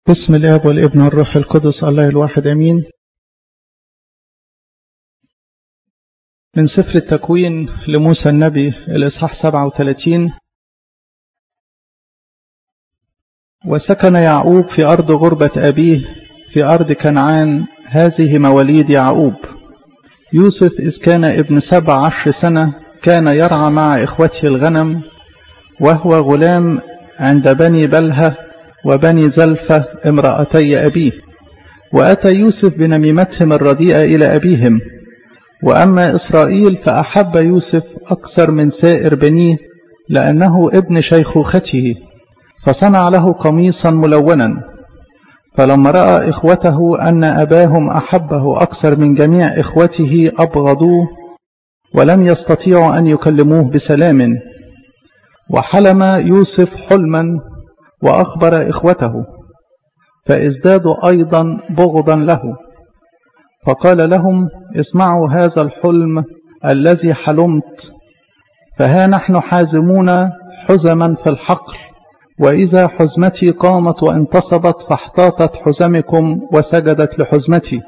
بسم الاب والابن والروح القدس الله الواحد امين من سفر التكوين لموسى النبي الاصحاح 37 وسكن يعقوب في ارض غربه ابيه في ارض كنعان هذه مواليد يعقوب يوسف اذ كان ابن سبع عشر سنه كان يرعى مع اخوته الغنم وهو غلام عند بني بلهه وبني زلفة امرأتي أبيه وأتى يوسف بنميمتهم الرديئة إلى أبيهم وأما إسرائيل فأحب يوسف أكثر من سائر بنيه لأنه ابن شيخوخته فصنع له قميصا ملونا فلما رأى إخوته أن أباهم أحبه أكثر من جميع إخوته أبغضوه ولم يستطيعوا أن يكلموه بسلام وحلم يوسف حلما وأخبر إخوته فازدادوا أيضا بغضا له فقال لهم اسمعوا هذا الحلم الذي حلمت فها نحن حازمون حزما في الحقل وإذا حزمتي قامت وانتصبت فاحتاطت حزمكم وسجدت لحزمتي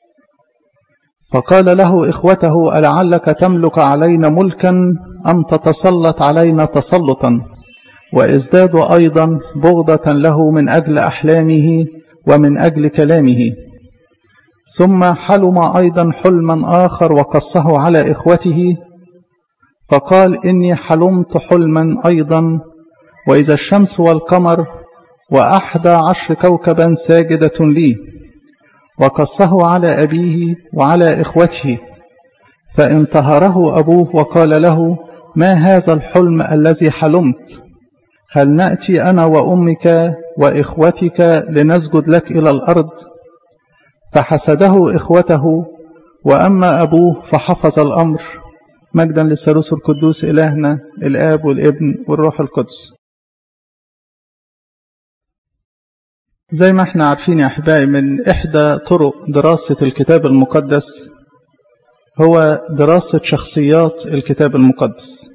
فقال له إخوته ألعلك تملك علينا ملكا أم تتسلط علينا تسلطا وازدادوا أيضا بغضة له من أجل أحلامه ومن أجل كلامه ثم حلم أيضا حلما آخر وقصه على إخوته فقال إني حلمت حلما أيضا وإذا الشمس والقمر وأحدى عشر كوكبا ساجدة لي وقصه على أبيه وعلى إخوته فانتهره أبوه وقال له ما هذا الحلم الذي حلمت هل نأتي أنا وأمك وإخوتك لنسجد لك إلى الأرض فحسده إخوته وأما أبوه فحفظ الأمر مجدا للثالوث القدوس إلهنا الآب والابن والروح القدس زي ما احنا عارفين يا أحبائي من إحدى طرق دراسة الكتاب المقدس هو دراسة شخصيات الكتاب المقدس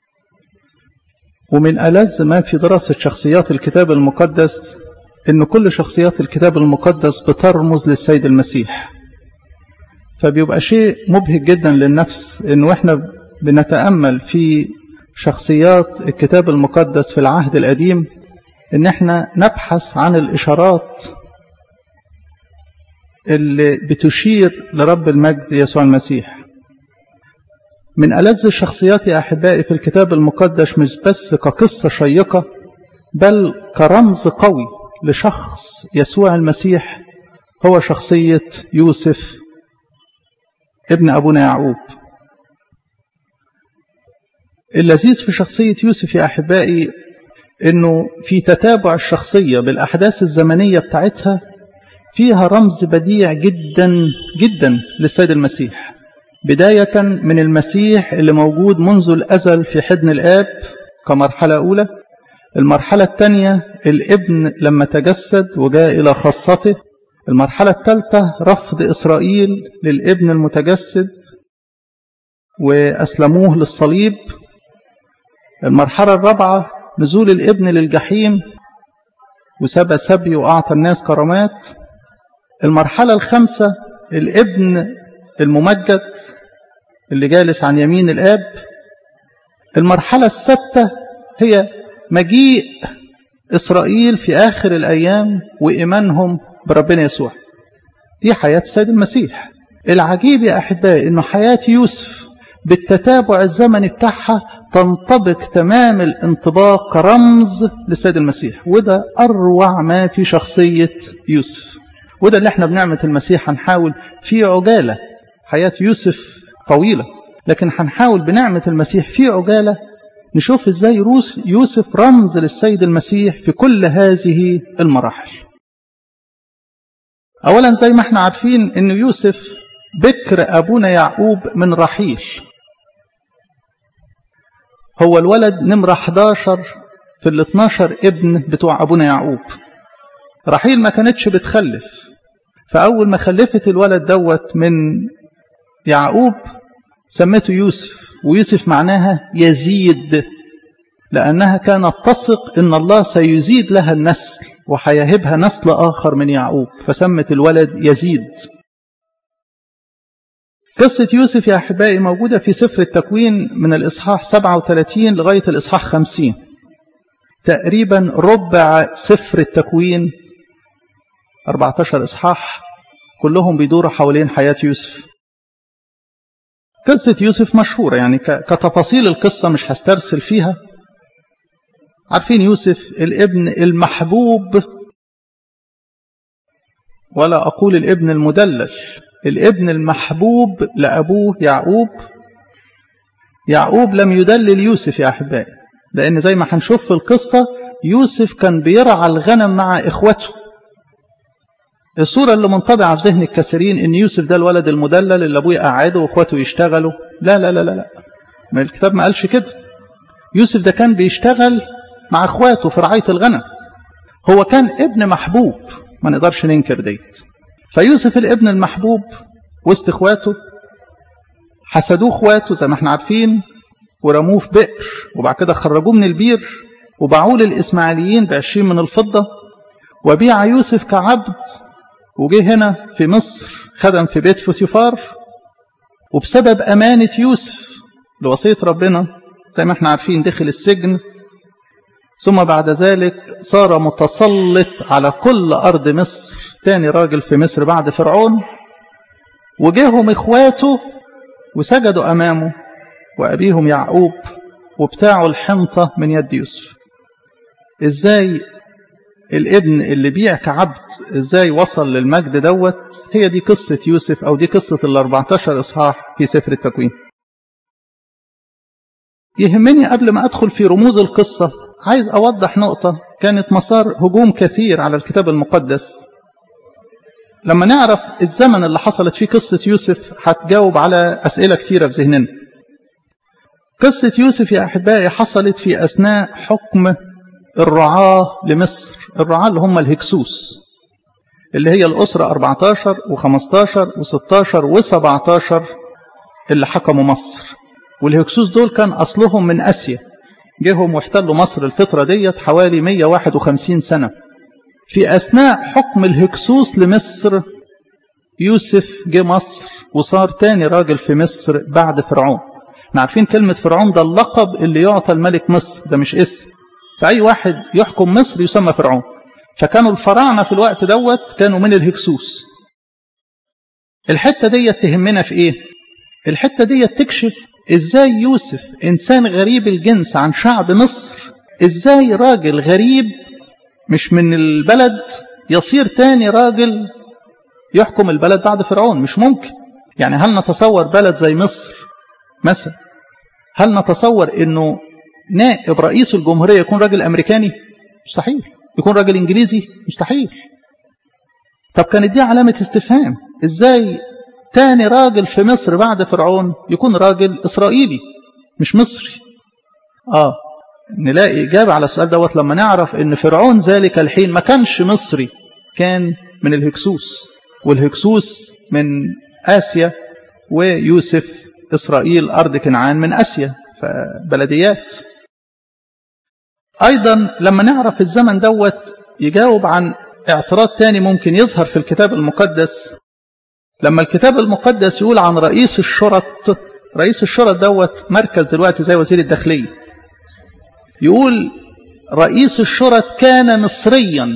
ومن ألذ ما في دراسة شخصيات الكتاب المقدس إن كل شخصيات الكتاب المقدس بترمز للسيد المسيح فبيبقى شيء مبهج جدا للنفس إن وإحنا بنتأمل في شخصيات الكتاب المقدس في العهد القديم إن إحنا نبحث عن الإشارات اللي بتشير لرب المجد يسوع المسيح من ألذ الشخصيات يا أحبائي في الكتاب المقدس مش بس كقصة شيقة بل كرمز قوي لشخص يسوع المسيح هو شخصية يوسف ابن أبونا يعقوب اللذيذ في شخصية يوسف يا أحبائي أنه في تتابع الشخصية بالأحداث الزمنية بتاعتها فيها رمز بديع جدا جدا للسيد المسيح بداية من المسيح اللي موجود منذ الأزل في حضن الآب كمرحلة أولى المرحلة الثانية الابن لما تجسد وجاء إلى خاصته المرحلة الثالثة رفض إسرائيل للابن المتجسد وأسلموه للصليب المرحلة الرابعة نزول الابن للجحيم وسبى سبي وأعطى الناس كرامات المرحلة الخامسة الابن الممجد اللي جالس عن يمين الآب المرحلة السادسة هي مجيء إسرائيل في آخر الأيام وإيمانهم بربنا يسوع دي حياة السيد المسيح العجيب يا أحبائي أنه حياة يوسف بالتتابع الزمني بتاعها تنطبق تمام الانطباق كرمز للسيد المسيح وده أروع ما في شخصية يوسف وده اللي احنا بنعمة المسيح هنحاول في عجالة حياة يوسف طويلة لكن هنحاول بنعمة المسيح في عجالة نشوف ازاي يوسف رمز للسيد المسيح في كل هذه المراحل اولا زي ما احنا عارفين ان يوسف بكر ابونا يعقوب من رحيل هو الولد نمرة 11 في ال 12 ابن بتوع ابونا يعقوب رحيل ما كانتش بتخلف فاول ما خلفت الولد دوت من يعقوب سمته يوسف ويوسف معناها يزيد لأنها كانت تثق إن الله سيزيد لها النسل وحيهبها نسل آخر من يعقوب فسمت الولد يزيد قصة يوسف يا أحبائي موجودة في سفر التكوين من الإصحاح 37 لغاية الإصحاح 50 تقريبا ربع سفر التكوين 14 إصحاح كلهم بيدوروا حوالين حياة يوسف قصة يوسف مشهورة يعني كتفاصيل القصة مش هسترسل فيها عارفين يوسف الابن المحبوب ولا أقول الابن المدلل الابن المحبوب لأبوه يعقوب يعقوب لم يدلل يوسف يا أحبائي لأن زي ما هنشوف في القصة يوسف كان بيرعى الغنم مع إخوته الصورة اللي منطبعة في ذهن الكثيرين إن يوسف ده الولد المدلل اللي أبوه قعده وإخواته يشتغلوا لا لا لا لا لا ما الكتاب ما قالش كده يوسف ده كان بيشتغل مع إخواته في رعاية الغنم هو كان ابن محبوب ما نقدرش ننكر ديت فيوسف الابن المحبوب وسط إخواته حسدوه إخواته زي ما احنا عارفين ورموه في بئر وبعد كده خرجوه من البير وباعوه للإسماعيليين بعشرين من الفضة وبيع يوسف كعبد وجه هنا في مصر خدم في بيت فوتيفار وبسبب أمانة يوسف لوصية ربنا زي ما احنا عارفين دخل السجن ثم بعد ذلك صار متسلط على كل أرض مصر تاني راجل في مصر بعد فرعون وجيهم إخواته وسجدوا أمامه وأبيهم يعقوب وبتاعوا الحنطة من يد يوسف إزاي الابن اللي بيع كعبد ازاي وصل للمجد دوت هي دي قصة يوسف او دي قصة ال 14 اصحاح في سفر التكوين يهمني قبل ما ادخل في رموز القصة عايز اوضح نقطة كانت مسار هجوم كثير على الكتاب المقدس لما نعرف الزمن اللي حصلت فيه قصة يوسف هتجاوب على اسئلة كتيرة في ذهننا قصة يوسف يا احبائي حصلت في اثناء حكم الرعاة لمصر الرعاة اللي هم الهكسوس اللي هي الأسرة 14 و15 و16 و17 اللي حكموا مصر والهكسوس دول كان أصلهم من أسيا جيهم واحتلوا مصر الفترة ديت حوالي 151 سنة في أثناء حكم الهكسوس لمصر يوسف جه مصر وصار تاني راجل في مصر بعد فرعون احنا عارفين كلمة فرعون ده اللقب اللي يعطى الملك مصر ده مش اسم فأي واحد يحكم مصر يسمى فرعون فكانوا الفراعنة في الوقت دوت كانوا من الهكسوس الحتة دي تهمنا في ايه الحتة دي تكشف ازاي يوسف انسان غريب الجنس عن شعب مصر ازاي راجل غريب مش من البلد يصير تاني راجل يحكم البلد بعد فرعون مش ممكن يعني هل نتصور بلد زي مصر مثلا هل نتصور انه نائب رئيس الجمهورية يكون راجل أمريكاني مستحيل يكون راجل إنجليزي مستحيل طب كانت دي علامة استفهام إزاي تاني راجل في مصر بعد فرعون يكون راجل إسرائيلي مش مصري آه نلاقي إجابة على السؤال دوت لما نعرف إن فرعون ذلك الحين ما كانش مصري كان من الهكسوس والهكسوس من آسيا ويوسف إسرائيل أرض كنعان من آسيا فبلديات أيضا لما نعرف الزمن دوت يجاوب عن اعتراض تاني ممكن يظهر في الكتاب المقدس لما الكتاب المقدس يقول عن رئيس الشرط رئيس الشرط دوت مركز دلوقتي زي وزير الداخلية يقول رئيس الشرط كان مصريا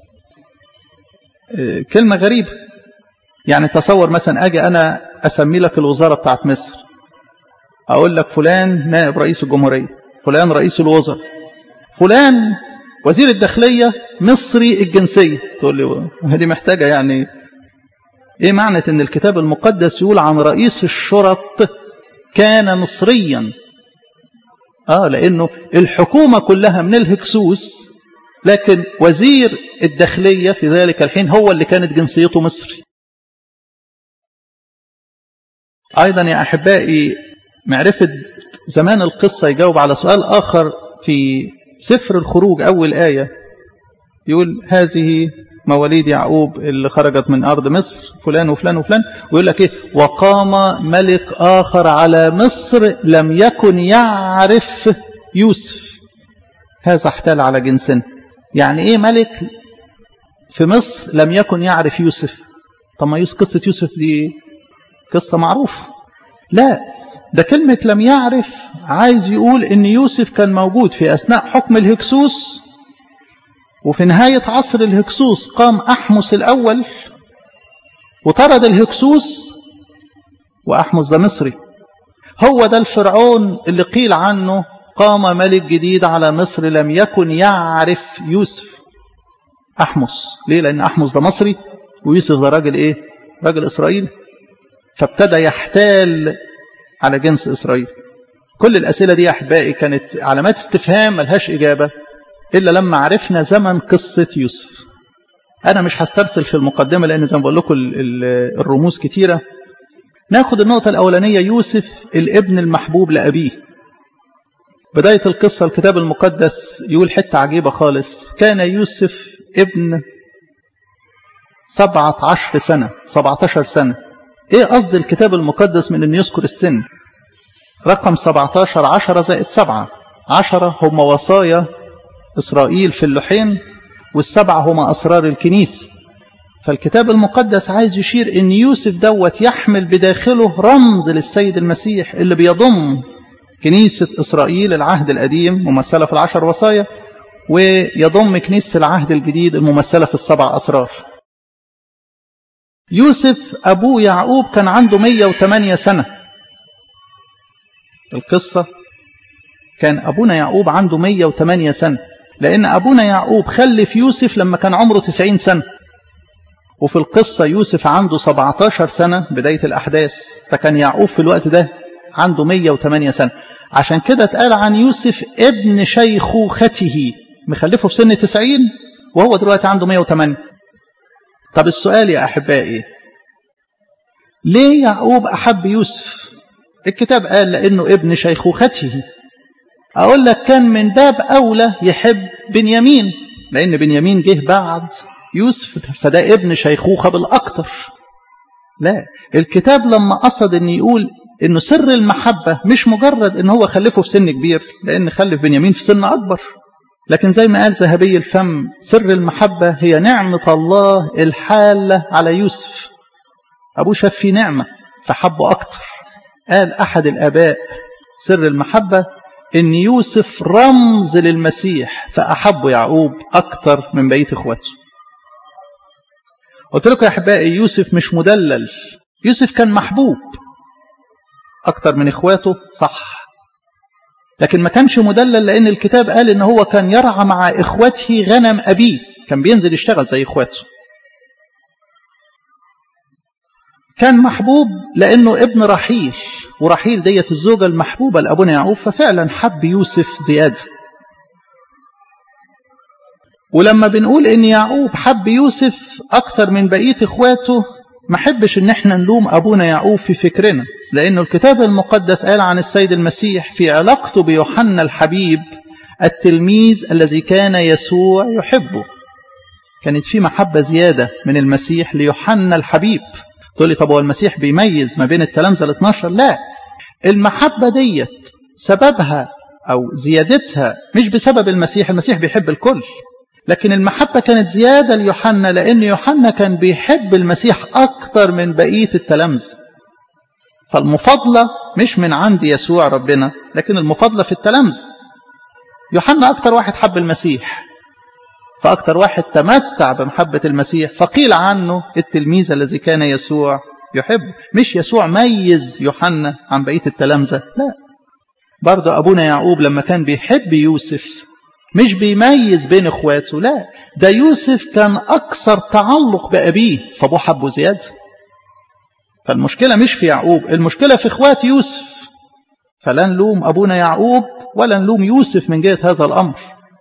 كلمة غريبة يعني تصور مثلا أجي أنا أسمي لك الوزارة بتاعت مصر أقول لك فلان نائب رئيس الجمهورية فلان رئيس الوزراء فلان وزير الداخلية مصري الجنسية تقول لي هذه محتاجة يعني ايه معنى ان الكتاب المقدس يقول عن رئيس الشرط كان مصريا اه لانه الحكومة كلها من الهكسوس لكن وزير الداخلية في ذلك الحين هو اللي كانت جنسيته مصري ايضا يا احبائي معرفة زمان القصة يجاوب على سؤال آخر في سفر الخروج أول آية يقول هذه مواليد يعقوب اللي خرجت من أرض مصر فلان وفلان وفلان ويقول لك إيه وقام ملك آخر على مصر لم يكن يعرف يوسف هذا احتال على جنسنا يعني ايه ملك في مصر لم يكن يعرف يوسف طب ما يوسف قصة يوسف دي قصة معروفة لا ده كلمة لم يعرف عايز يقول ان يوسف كان موجود في اثناء حكم الهكسوس وفي نهاية عصر الهكسوس قام أحمس الأول وطرد الهكسوس وأحمس ده مصري هو ده الفرعون اللي قيل عنه قام ملك جديد على مصر لم يكن يعرف يوسف أحمس ليه لأن أحمس ده مصري ويوسف ده راجل إيه راجل إسرائيل فابتدى يحتال على جنس إسرائيل كل الأسئلة دي يا أحبائي كانت علامات استفهام ملهاش إجابة إلا لما عرفنا زمن قصة يوسف أنا مش هسترسل في المقدمة لأن زي ما بقول لكم الرموز كتيرة ناخد النقطة الأولانية يوسف الابن المحبوب لأبيه بداية القصة الكتاب المقدس يقول حتة عجيبة خالص كان يوسف ابن سبعة عشر سنة سبعة عشر سنة ايه قصد الكتاب المقدس من ان يذكر السن رقم 17 عشرة زائد سبعة عشرة هم وصايا إسرائيل في اللحين والسبعة هما أسرار الكنيسة فالكتاب المقدس عايز يشير ان يوسف دوت يحمل بداخله رمز للسيد المسيح اللي بيضم كنيسة إسرائيل العهد القديم ممثلة في العشر وصايا ويضم كنيسة العهد الجديد الممثلة في السبع أسرار يوسف أبوه يعقوب كان عنده 108 سنة القصة كان أبونا يعقوب عنده 108 سنة لأن أبونا يعقوب خلف يوسف لما كان عمره 90 سنة وفي القصة يوسف عنده 17 سنة بداية الأحداث فكان يعقوب في الوقت ده عنده 108 سنة عشان كده اتقال عن يوسف ابن شيخوخته مخلفه في سن 90 وهو دلوقتي عنده 108 طب السؤال يا أحبائي ليه يعقوب أحب يوسف الكتاب قال لأنه ابن شيخوخته أقول لك كان من باب أولى يحب بنيامين لأن بنيامين جه بعد يوسف فده ابن شيخوخة بالأكتر لا الكتاب لما قصد أن يقول أنه سر المحبة مش مجرد أنه هو خلفه في سن كبير لأن خلف بنيامين في سن أكبر لكن زي ما قال ذهبي الفم سر المحبة هي نعمة الله الحالة على يوسف أبوه شاف فيه نعمة فحبه أكتر قال أحد الآباء سر المحبة إن يوسف رمز للمسيح فأحبه يعقوب أكتر من بقية إخواته قلت لكم يا أحبائي يوسف مش مدلل يوسف كان محبوب أكتر من إخواته صح لكن ما كانش مدلل لأن الكتاب قال إن هو كان يرعى مع إخوته غنم أبيه كان بينزل يشتغل زي إخواته كان محبوب لأنه ابن رحيل ورحيل ديت الزوجة المحبوبة لأبونا يعقوب ففعلا حب يوسف زيادة ولما بنقول إن يعقوب حب يوسف أكتر من بقية إخواته ما حبش إن احنا نلوم أبونا يعقوب في فكرنا لأنه الكتاب المقدس قال عن السيد المسيح في علاقته بيوحنا الحبيب التلميذ الذي كان يسوع يحبه كانت في محبة زيادة من المسيح ليوحنا الحبيب تقول لي طب هو المسيح بيميز ما بين التلامذة ال 12 لا المحبة ديت سببها أو زيادتها مش بسبب المسيح المسيح بيحب الكل لكن المحبة كانت زيادة ليوحنا لأن يوحنا كان بيحب المسيح أكثر من بقية التلامذة فالمفاضلة مش من عند يسوع ربنا لكن المفاضلة في التلامذة يوحنا أكثر واحد حب المسيح فأكثر واحد تمتع بمحبة المسيح فقيل عنه التلميذ الذي كان يسوع يحب مش يسوع ميز يوحنا عن بقية التلامذة لا برضه أبونا يعقوب لما كان بيحب يوسف مش بيميز بين اخواته لا ده يوسف كان أكثر تعلق بأبيه فأبوه حبه زيادة فالمشكلة مش في يعقوب المشكلة في اخوات يوسف فلا نلوم أبونا يعقوب ولا نلوم يوسف من جهة هذا الأمر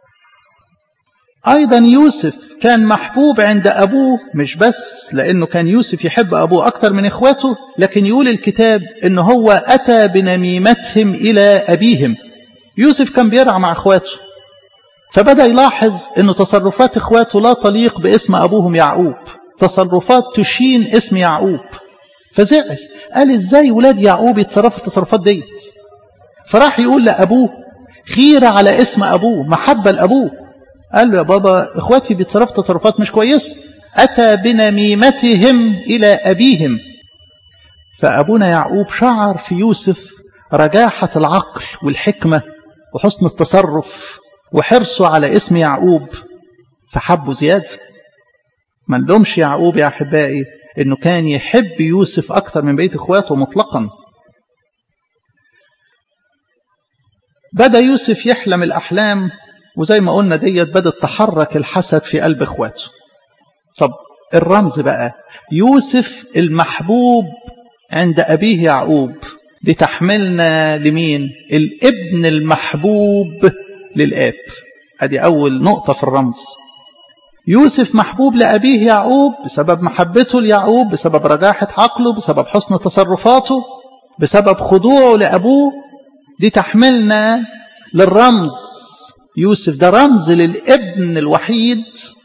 أيضا يوسف كان محبوب عند أبوه مش بس لأنه كان يوسف يحب أبوه أكتر من إخواته لكن يقول الكتاب أنه هو أتى بنميمتهم إلى أبيهم يوسف كان بيرعى مع إخواته فبدأ يلاحظ أن تصرفات إخواته لا تليق باسم أبوهم يعقوب تصرفات تشين اسم يعقوب فزعل قال إزاي ولاد يعقوب يتصرفوا التصرفات ديت فراح يقول لأبوه خيرة على اسم أبوه محبة لأبوه قال له يا بابا إخواتي بيتصرفوا تصرفات مش كويسة أتى بنميمتهم إلى أبيهم فأبونا يعقوب شعر في يوسف رجاحة العقل والحكمة وحسن التصرف وحرصه على اسم يعقوب فحبه زيادة ما نلومش يعقوب يا أحبائي إنه كان يحب يوسف أكثر من بقية إخواته مطلقا بدأ يوسف يحلم الأحلام وزي ما قلنا ديت بدأت تحرك الحسد في قلب إخواته طب الرمز بقى يوسف المحبوب عند أبيه يعقوب دي تحملنا لمين الابن المحبوب للآب ادي أول نقطة في الرمز يوسف محبوب لأبيه يعقوب بسبب محبته ليعقوب بسبب رجاحة عقله بسبب حسن تصرفاته بسبب خضوعه لأبوه دي تحملنا للرمز يوسف ده رمز للابن الوحيد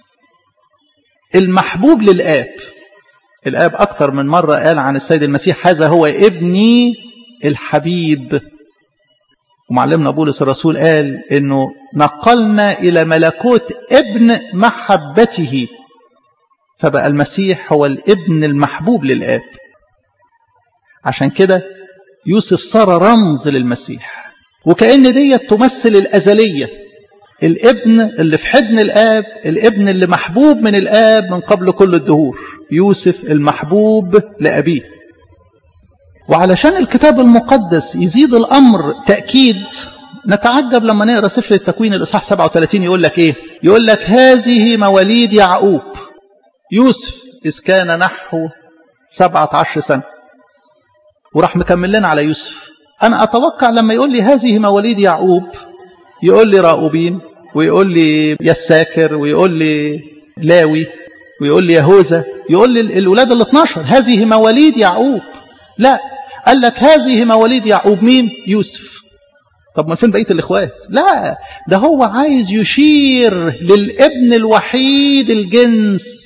المحبوب للآب الآب أكثر من مرة قال عن السيد المسيح هذا هو ابني الحبيب ومعلمنا بولس الرسول قال انه نقلنا الى ملكوت ابن محبته فبقى المسيح هو الابن المحبوب للاب عشان كده يوسف صار رمز للمسيح وكأن دي تمثل الأزلية الابن اللي في حضن الآب الابن اللي محبوب من الآب من قبل كل الدهور يوسف المحبوب لأبيه وعلشان الكتاب المقدس يزيد الأمر تأكيد نتعجب لما نقرأ سفر التكوين الإصحاح 37 يقول لك إيه يقول لك هذه مواليد يعقوب يوسف إذ كان نحو 17 سنة وراح مكمل لنا على يوسف أنا أتوقع لما يقول لي هذه مواليد يعقوب يقول لي راؤوبين ويقول لي يساكر ويقول لي لاوي ويقول لي يهوذا يقول لي الولاد ال 12 هذه مواليد يعقوب لا قال لك هذه مواليد يعقوب مين يوسف طب ما فين بقيه الاخوات لا ده هو عايز يشير للابن الوحيد الجنس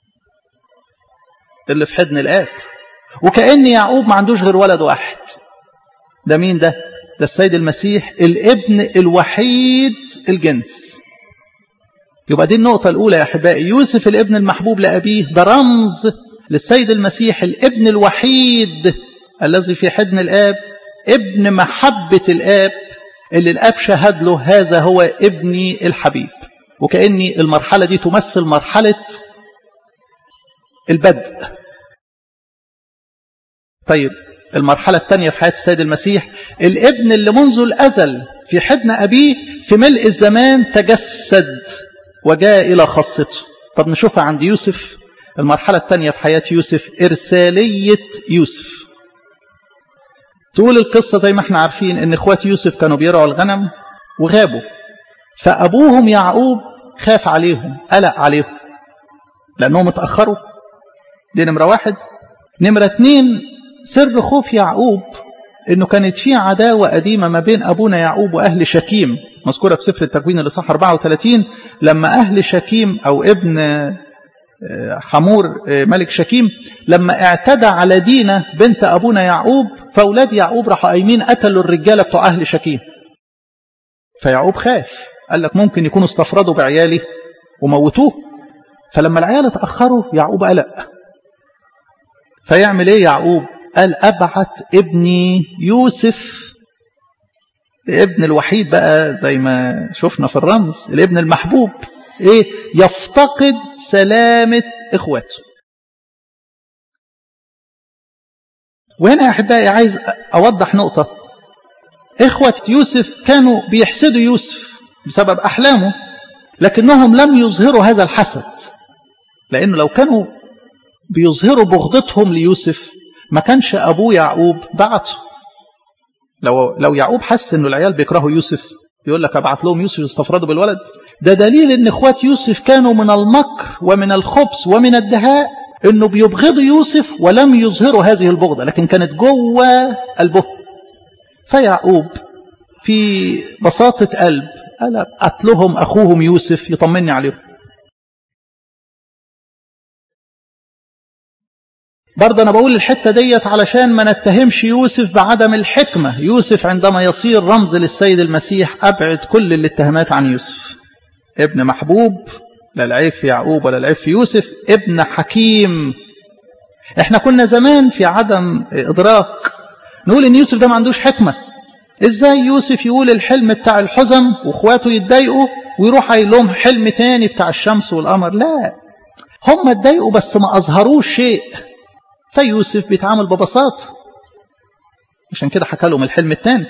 اللي في حضن الاب وكأن يعقوب ما عندوش غير ولد واحد ده مين ده ده السيد المسيح الابن الوحيد الجنس يبقى دي النقطة الأولى يا أحبائي يوسف الابن المحبوب لأبيه ده رمز للسيد المسيح الابن الوحيد الذي في حضن الآب ابن محبة الآب اللي الآب شهد له هذا هو ابني الحبيب وكأني المرحلة دي تمثل مرحلة البدء طيب المرحلة الثانية في حياة السيد المسيح الابن اللي منذ الأزل في حضن أبيه في ملء الزمان تجسد وجاء إلى خاصته طب نشوفها عند يوسف المرحلة الثانية في حياة يوسف إرسالية يوسف تقول القصة زي ما احنا عارفين ان اخوات يوسف كانوا بيرعوا الغنم وغابوا فأبوهم يعقوب خاف عليهم قلق عليهم لأنهم اتأخروا دي نمرة واحد نمرة اتنين سر خوف يعقوب انه كانت في عداوة قديمة ما بين ابونا يعقوب واهل شكيم مذكورة في سفر التكوين الاصحاح 34 لما اهل شكيم او ابن حمور ملك شكيم لما اعتدى على دينا بنت ابونا يعقوب فاولاد يعقوب راحوا قايمين قتلوا الرجاله بتوع اهل شكيم فيعقوب خاف قال لك ممكن يكونوا استفردوا بعيالي وموتوه فلما العيال اتاخروا يعقوب قلق فيعمل ايه يعقوب قال ابعت ابني يوسف الابن الوحيد بقى زي ما شفنا في الرمز الابن المحبوب ايه يفتقد سلامة اخواته وهنا يا احبائي عايز اوضح نقطة اخوة يوسف كانوا بيحسدوا يوسف بسبب احلامه لكنهم لم يظهروا هذا الحسد لانه لو كانوا بيظهروا بغضتهم ليوسف ما كانش ابوه يعقوب بعته لو لو يعقوب حس انه العيال بيكرهوا يوسف يقول لك ابعت لهم يوسف يستفردوا بالولد ده دليل ان اخوات يوسف كانوا من المكر ومن الخبث ومن الدهاء انه بيبغضوا يوسف ولم يظهروا هذه البغضة لكن كانت جوه قلبه فيعقوب في بساطة قلب قال ابعت لهم اخوهم يوسف يطمني عليهم برضه أنا بقول الحتة ديت علشان ما نتهمش يوسف بعدم الحكمة يوسف عندما يصير رمز للسيد المسيح أبعد كل الاتهامات عن يوسف ابن محبوب لا العيب في يعقوب ولا العيب في يوسف ابن حكيم احنا كنا زمان في عدم إدراك نقول ان يوسف ده ما عندوش حكمة ازاي يوسف يقول الحلم بتاع الحزم واخواته يتضايقوا ويروح قايل لهم حلم تاني بتاع الشمس والقمر لا هم اتضايقوا بس ما اظهروش شيء فيوسف بيتعامل ببساطة عشان كده حكى لهم الحلم التاني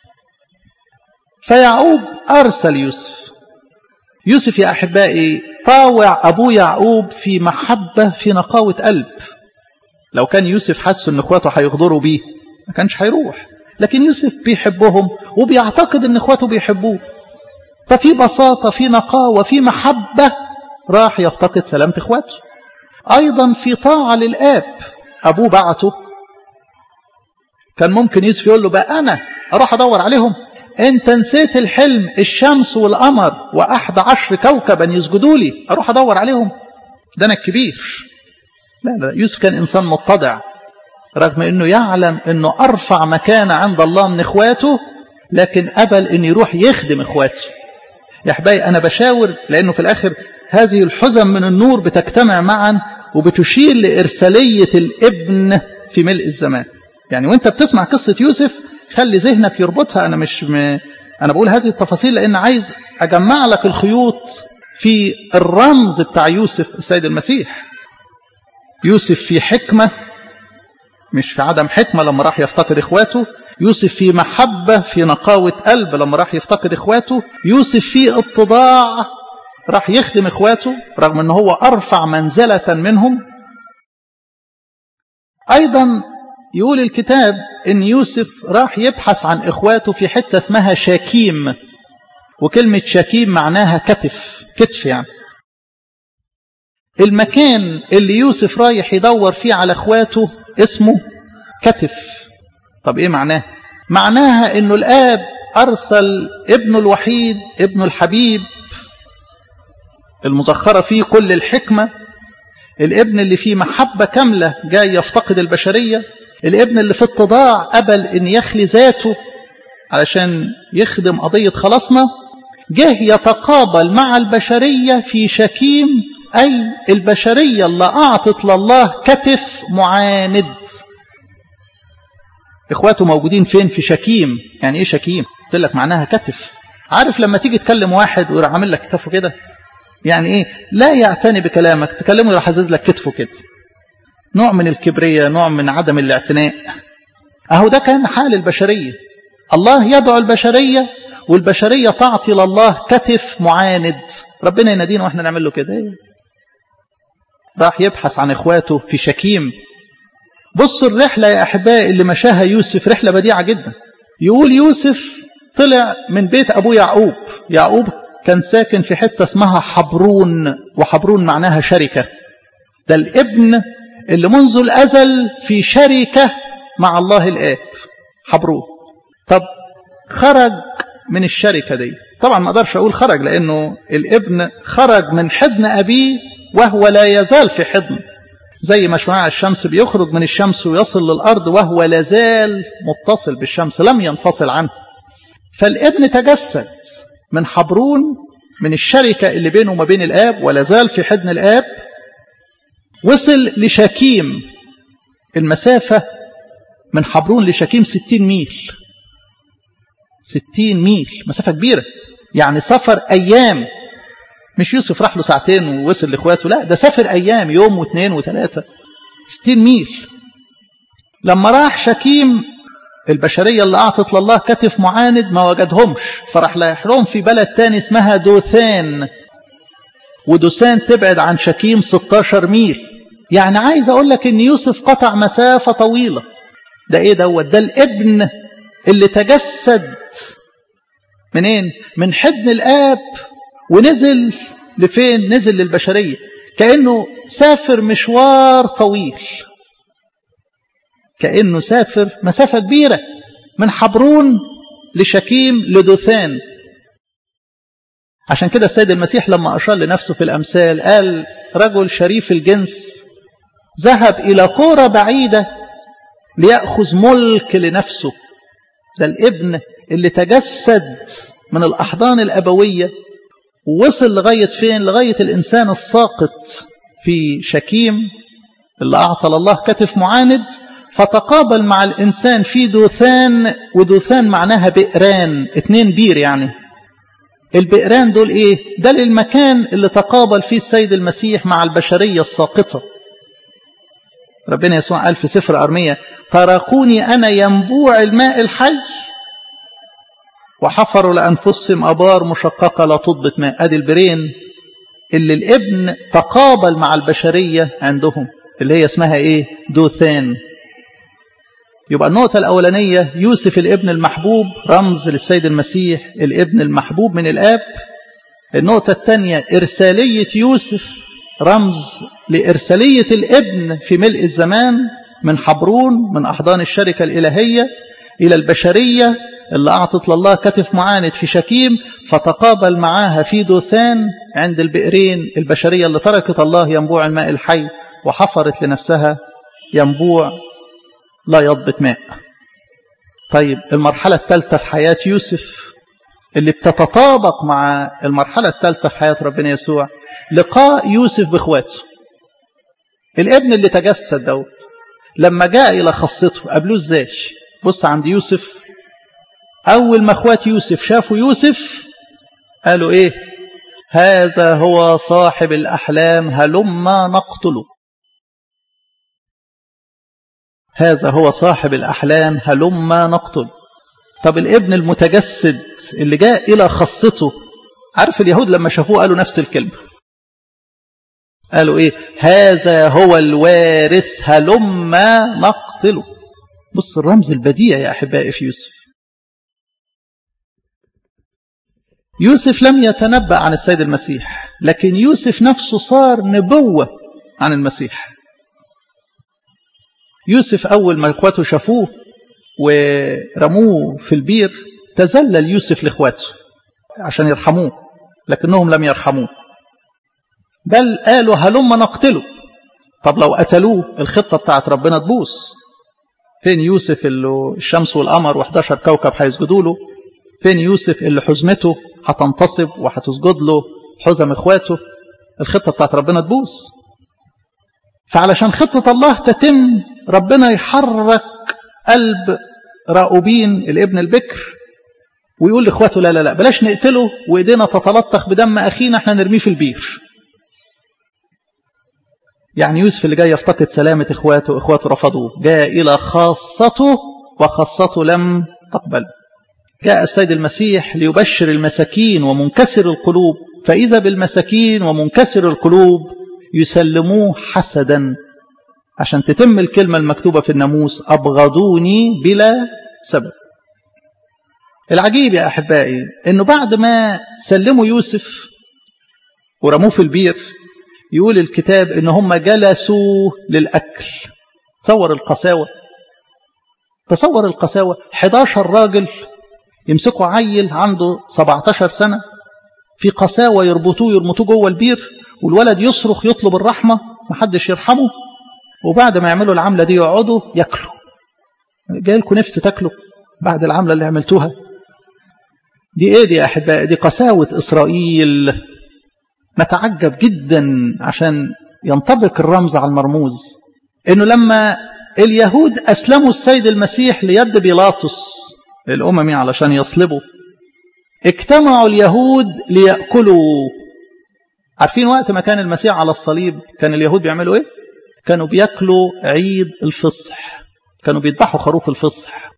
فيعقوب أرسل يوسف يوسف يا أحبائي طاوع أبو يعقوب في محبة في نقاوة قلب لو كان يوسف حس ان اخواته هيغدروا بيه ما كانش هيروح لكن يوسف بيحبهم وبيعتقد ان اخواته بيحبوه ففي بساطة في نقاوة في محبة راح يفتقد سلامة اخواته ايضا في طاعة للاب ابوه بعته كان ممكن يوسف يقول له بقى انا اروح ادور عليهم انت نسيت الحلم الشمس والقمر واحد عشر كوكبا يسجدوا لي اروح ادور عليهم ده انا الكبير لا لا يوسف كان إنسان متضع رغم أنه يعلم أنه أرفع مكانة عند الله من إخواته لكن أبل أن يروح يخدم إخواته يا أحبائي أنا بشاور لأنه في الآخر هذه الحزم من النور بتجتمع معا وبتشير لإرسالية الابن في ملء الزمان يعني وانت بتسمع قصة يوسف خلي ذهنك يربطها أنا مش م... أنا بقول هذه التفاصيل لأن عايز أجمع لك الخيوط في الرمز بتاع يوسف السيد المسيح يوسف في حكمة مش في عدم حكمة لما راح يفتقد إخواته يوسف في محبة في نقاوة قلب لما راح يفتقد إخواته يوسف في اتضاع راح يخدم إخواته رغم أنه هو أرفع منزلة منهم أيضا يقول الكتاب أن يوسف راح يبحث عن إخواته في حتة اسمها شاكيم وكلمة شاكيم معناها كتف كتف يعني المكان اللي يوسف رايح يدور فيه على اخواته اسمه كتف طب ايه معناه معناها انه الاب ارسل ابنه الوحيد ابنه الحبيب المزخرة فيه كل الحكمة الابن اللي فيه محبة كاملة جاي يفتقد البشرية الابن اللي في اتضاع قبل ان يخلي ذاته علشان يخدم قضية خلاصنا جه يتقابل مع البشرية في شكيم أي البشرية اللي أعطت لله كتف معاند إخواته موجودين فين في شكيم يعني إيه شكيم قلت لك معناها كتف عارف لما تيجي تكلم واحد ويروح عامل لك كتفه كده يعني إيه لا يعتني بكلامك تكلمه يروح حزز لك كتفه كده نوع من الكبرية نوع من عدم الاعتناء أهو ده كان حال البشرية الله يدعو البشرية والبشرية تعطي لله كتف معاند ربنا ينادينا واحنا نعمل له كده راح يبحث عن اخواته في شكيم بصوا الرحلة يا أحبائي اللي مشاها يوسف رحلة بديعة جدا يقول يوسف طلع من بيت أبو يعقوب يعقوب كان ساكن في حتة اسمها حبرون وحبرون معناها شركة ده الابن اللي منذ الأزل في شركة مع الله الآب حبرون طب خرج من الشركة دي طبعا ما اقدرش أقول خرج لأنه الابن خرج من حضن أبيه وهو لا يزال في حضن زي ما شعاع الشمس بيخرج من الشمس ويصل للأرض وهو لازال متصل بالشمس لم ينفصل عنه فالابن تجسد من حبرون من الشركة اللي بينه وما بين الآب ولا زال في حضن الآب وصل لشكيم المسافة من حبرون لشكيم ستين ميل ستين ميل مسافة كبيرة يعني سفر أيام مش يوسف راح له ساعتين ووصل لاخواته لا ده سافر ايام يوم واثنين وثلاثه 60 ميل لما راح شكيم البشريه اللي اعطت لله كتف معاند ما وجدهمش فراح لايح لهم في بلد تاني اسمها دوثان ودوثان تبعد عن شكيم 16 ميل يعني عايز اقول لك ان يوسف قطع مسافه طويله ده ايه دوت ده الابن اللي تجسد منين من حضن الاب ونزل لفين نزل للبشرية كأنه سافر مشوار طويل كأنه سافر مسافة كبيرة من حبرون لشكيم لدوثان عشان كده السيد المسيح لما أشار لنفسه في الأمثال قال رجل شريف الجنس ذهب إلى كورة بعيدة ليأخذ ملك لنفسه ده الابن اللي تجسد من الأحضان الأبوية ووصل لغاية فين لغاية الإنسان الساقط في شكيم اللي أعطى الله كتف معاند فتقابل مع الإنسان في دوثان ودوثان معناها بئران اتنين بير يعني البئران دول ايه ده للمكان اللي تقابل فيه السيد المسيح مع البشرية الساقطة ربنا يسوع قال في سفر أرمية تركوني أنا ينبوع الماء الحي وحفروا لأنفسهم أبار مشققة لا تضبط ماء أدي البرين اللي الابن تقابل مع البشرية عندهم اللي هي اسمها ايه دوثان يبقى النقطة الأولانية يوسف الابن المحبوب رمز للسيد المسيح الابن المحبوب من الآب النقطة الثانية إرسالية يوسف رمز لإرسالية الابن في ملء الزمان من حبرون من أحضان الشركة الإلهية إلى البشرية اللي أعطت لله كتف معاند في شكيم فتقابل معاها في دوثان عند البئرين البشرية اللي تركت الله ينبوع الماء الحي وحفرت لنفسها ينبوع لا يضبط ماء طيب المرحلة الثالثة في حياة يوسف اللي بتتطابق مع المرحلة الثالثة في حياة ربنا يسوع لقاء يوسف بإخواته الابن اللي تجسد دوت لما جاء إلى خاصته قابلوه ازاي بص عند يوسف أول ما أخوات يوسف شافوا يوسف قالوا إيه هذا هو صاحب الأحلام هلما نقتله هذا هو صاحب الأحلام هلما نقتل طب الابن المتجسد اللي جاء إلى خاصته عارف اليهود لما شافوه قالوا نفس الكلمة قالوا إيه هذا هو الوارث هلما نقتله بص الرمز البديع يا أحبائي في يوسف يوسف لم يتنبأ عن السيد المسيح لكن يوسف نفسه صار نبوة عن المسيح يوسف أول ما إخواته شافوه ورموه في البير تزلل يوسف لإخواته عشان يرحموه لكنهم لم يرحموه بل قالوا هلما نقتله طب لو قتلوه الخطة بتاعت ربنا تبوظ فين يوسف اللي الشمس والقمر و11 كوكب هيسجدوا له فين يوسف اللي حزمته هتنتصب وهتسجد له حزم اخواته الخطة بتاعت ربنا تبوظ فعلشان خطة الله تتم ربنا يحرك قلب راؤوبين الابن البكر ويقول لاخواته لا لا لا بلاش نقتله وايدينا تتلطخ بدم اخينا احنا نرميه في البير يعني يوسف اللي جاي يفتقد سلامة اخواته اخواته رفضوه جاء الى خاصته وخاصته لم تقبل جاء السيد المسيح ليبشر المساكين ومنكسر القلوب فإذا بالمساكين ومنكسر القلوب يسلموه حسدا عشان تتم الكلمة المكتوبة في الناموس أبغضوني بلا سبب العجيب يا أحبائي أنه بعد ما سلموا يوسف ورموه في البير يقول الكتاب أن هم جلسوا للأكل تصور القساوة تصور القساوة 11 راجل يمسكوا عيل عنده 17 سنة في قساوة يربطوه يربطوه جوه البير والولد يصرخ يطلب الرحمة محدش يرحمه وبعد ما يعملوا العملة دي يقعدوا ياكلوا جاي لكم نفس تاكلوا بعد العملة اللي عملتوها دي ايه دي يا احبائي دي قساوة اسرائيل نتعجب جدا عشان ينطبق الرمز على المرموز انه لما اليهود اسلموا السيد المسيح ليد بيلاطس الاممي علشان يصلبوا اجتمعوا اليهود ليأكلوا عارفين وقت ما كان المسيح على الصليب كان اليهود بيعملوا ايه كانوا بياكلوا عيد الفصح كانوا بيذبحوا خروف الفصح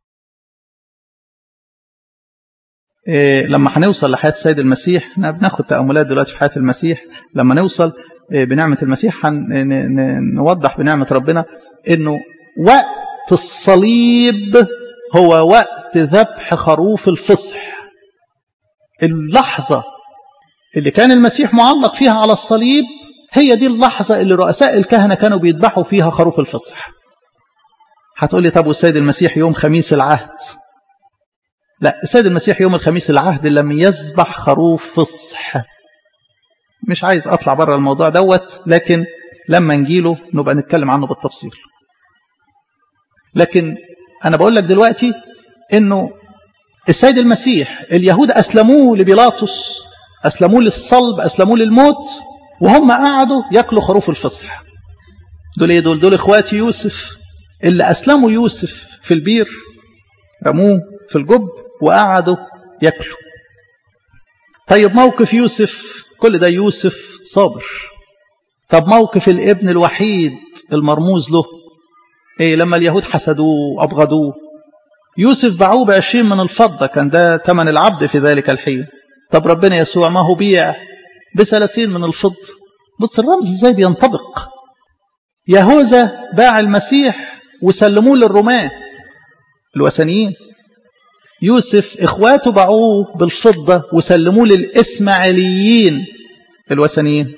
إيه لما هنوصل لحياة السيد المسيح احنا بناخد تأملات دلوقتي في حياة المسيح لما نوصل إيه بنعمة المسيح نوضح بنعمة ربنا انه وقت الصليب هو وقت ذبح خروف الفصح اللحظة اللي كان المسيح معلق فيها على الصليب هي دي اللحظة اللي رؤساء الكهنة كانوا بيذبحوا فيها خروف الفصح هتقول لي طب والسيد المسيح يوم خميس العهد لا السيد المسيح يوم الخميس العهد لم يذبح خروف فصح مش عايز اطلع بره الموضوع دوت لكن لما نجيله نبقى نتكلم عنه بالتفصيل لكن أنا بقول لك دلوقتي إنه السيد المسيح اليهود أسلموه لبيلاطس أسلموه للصلب أسلموه للموت وهم قعدوا ياكلوا خروف الفصح دول ايه دول دول اخوات يوسف اللي اسلموا يوسف في البير رموه في الجب وقعدوا ياكلوا طيب موقف يوسف كل ده يوسف صابر طب موقف الابن الوحيد المرموز له ايه لما اليهود حسدوه ابغضوه يوسف باعوه بعشرين من الفضة كان ده ثمن العبد في ذلك الحين طب ربنا يسوع ما هو بيع بثلاثين من الفضة بص الرمز ازاي بينطبق يهوذا باع المسيح وسلموه للرماة الوثنيين يوسف اخواته باعوه بالفضة وسلموه للإسماعيليين الوثنيين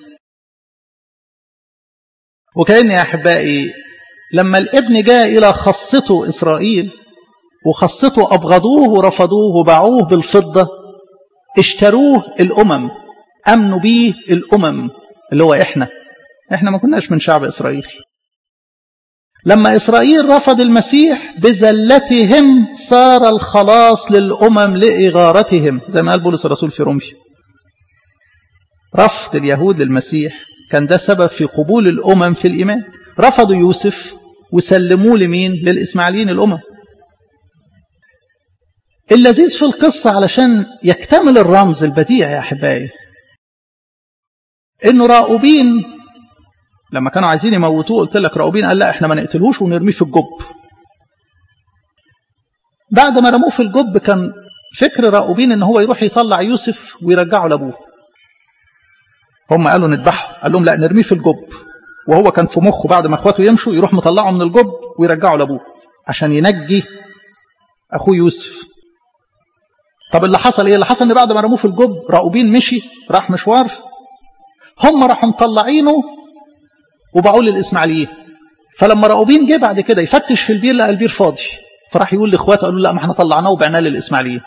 وكأن يا أحبائي لما الابن جاء إلى خاصته إسرائيل وخاصته أبغضوه ورفضوه وباعوه بالفضة اشتروه الأمم أمنوا بيه الأمم اللي هو إحنا إحنا ما كناش من شعب إسرائيل لما إسرائيل رفض المسيح بزلتهم صار الخلاص للأمم لإغارتهم زي ما قال بولس الرسول في روميا رفض اليهود للمسيح كان ده سبب في قبول الأمم في الإيمان رفضوا يوسف وسلموه لمين للإسماعيليين الأمم اللذيذ في القصة علشان يكتمل الرمز البديع يا أحبائي إنه راؤوبين لما كانوا عايزين يموتوه قلت لك راؤوبين قال لا احنا ما نقتلهوش ونرميه في الجب بعد ما رموه في الجب كان فكر راؤوبين ان هو يروح يطلع يوسف ويرجعه لابوه هم قالوا نذبحه قال لهم لا نرميه في الجب وهو كان في مخه بعد ما اخواته يمشوا يروح مطلعه من الجب ويرجعه لابوه عشان ينجي اخوه يوسف طب اللي حصل ايه اللي حصل ان بعد ما رموه في الجب راؤوبين مشي راح مشوار هم راحوا مطلعينه وباعوه للاسماعيليين فلما راؤوبين جه بعد كده يفتش في البير لقى البير فاضي فراح يقول لاخواته قالوا لا ما احنا طلعناه وبعناه للاسماعيليين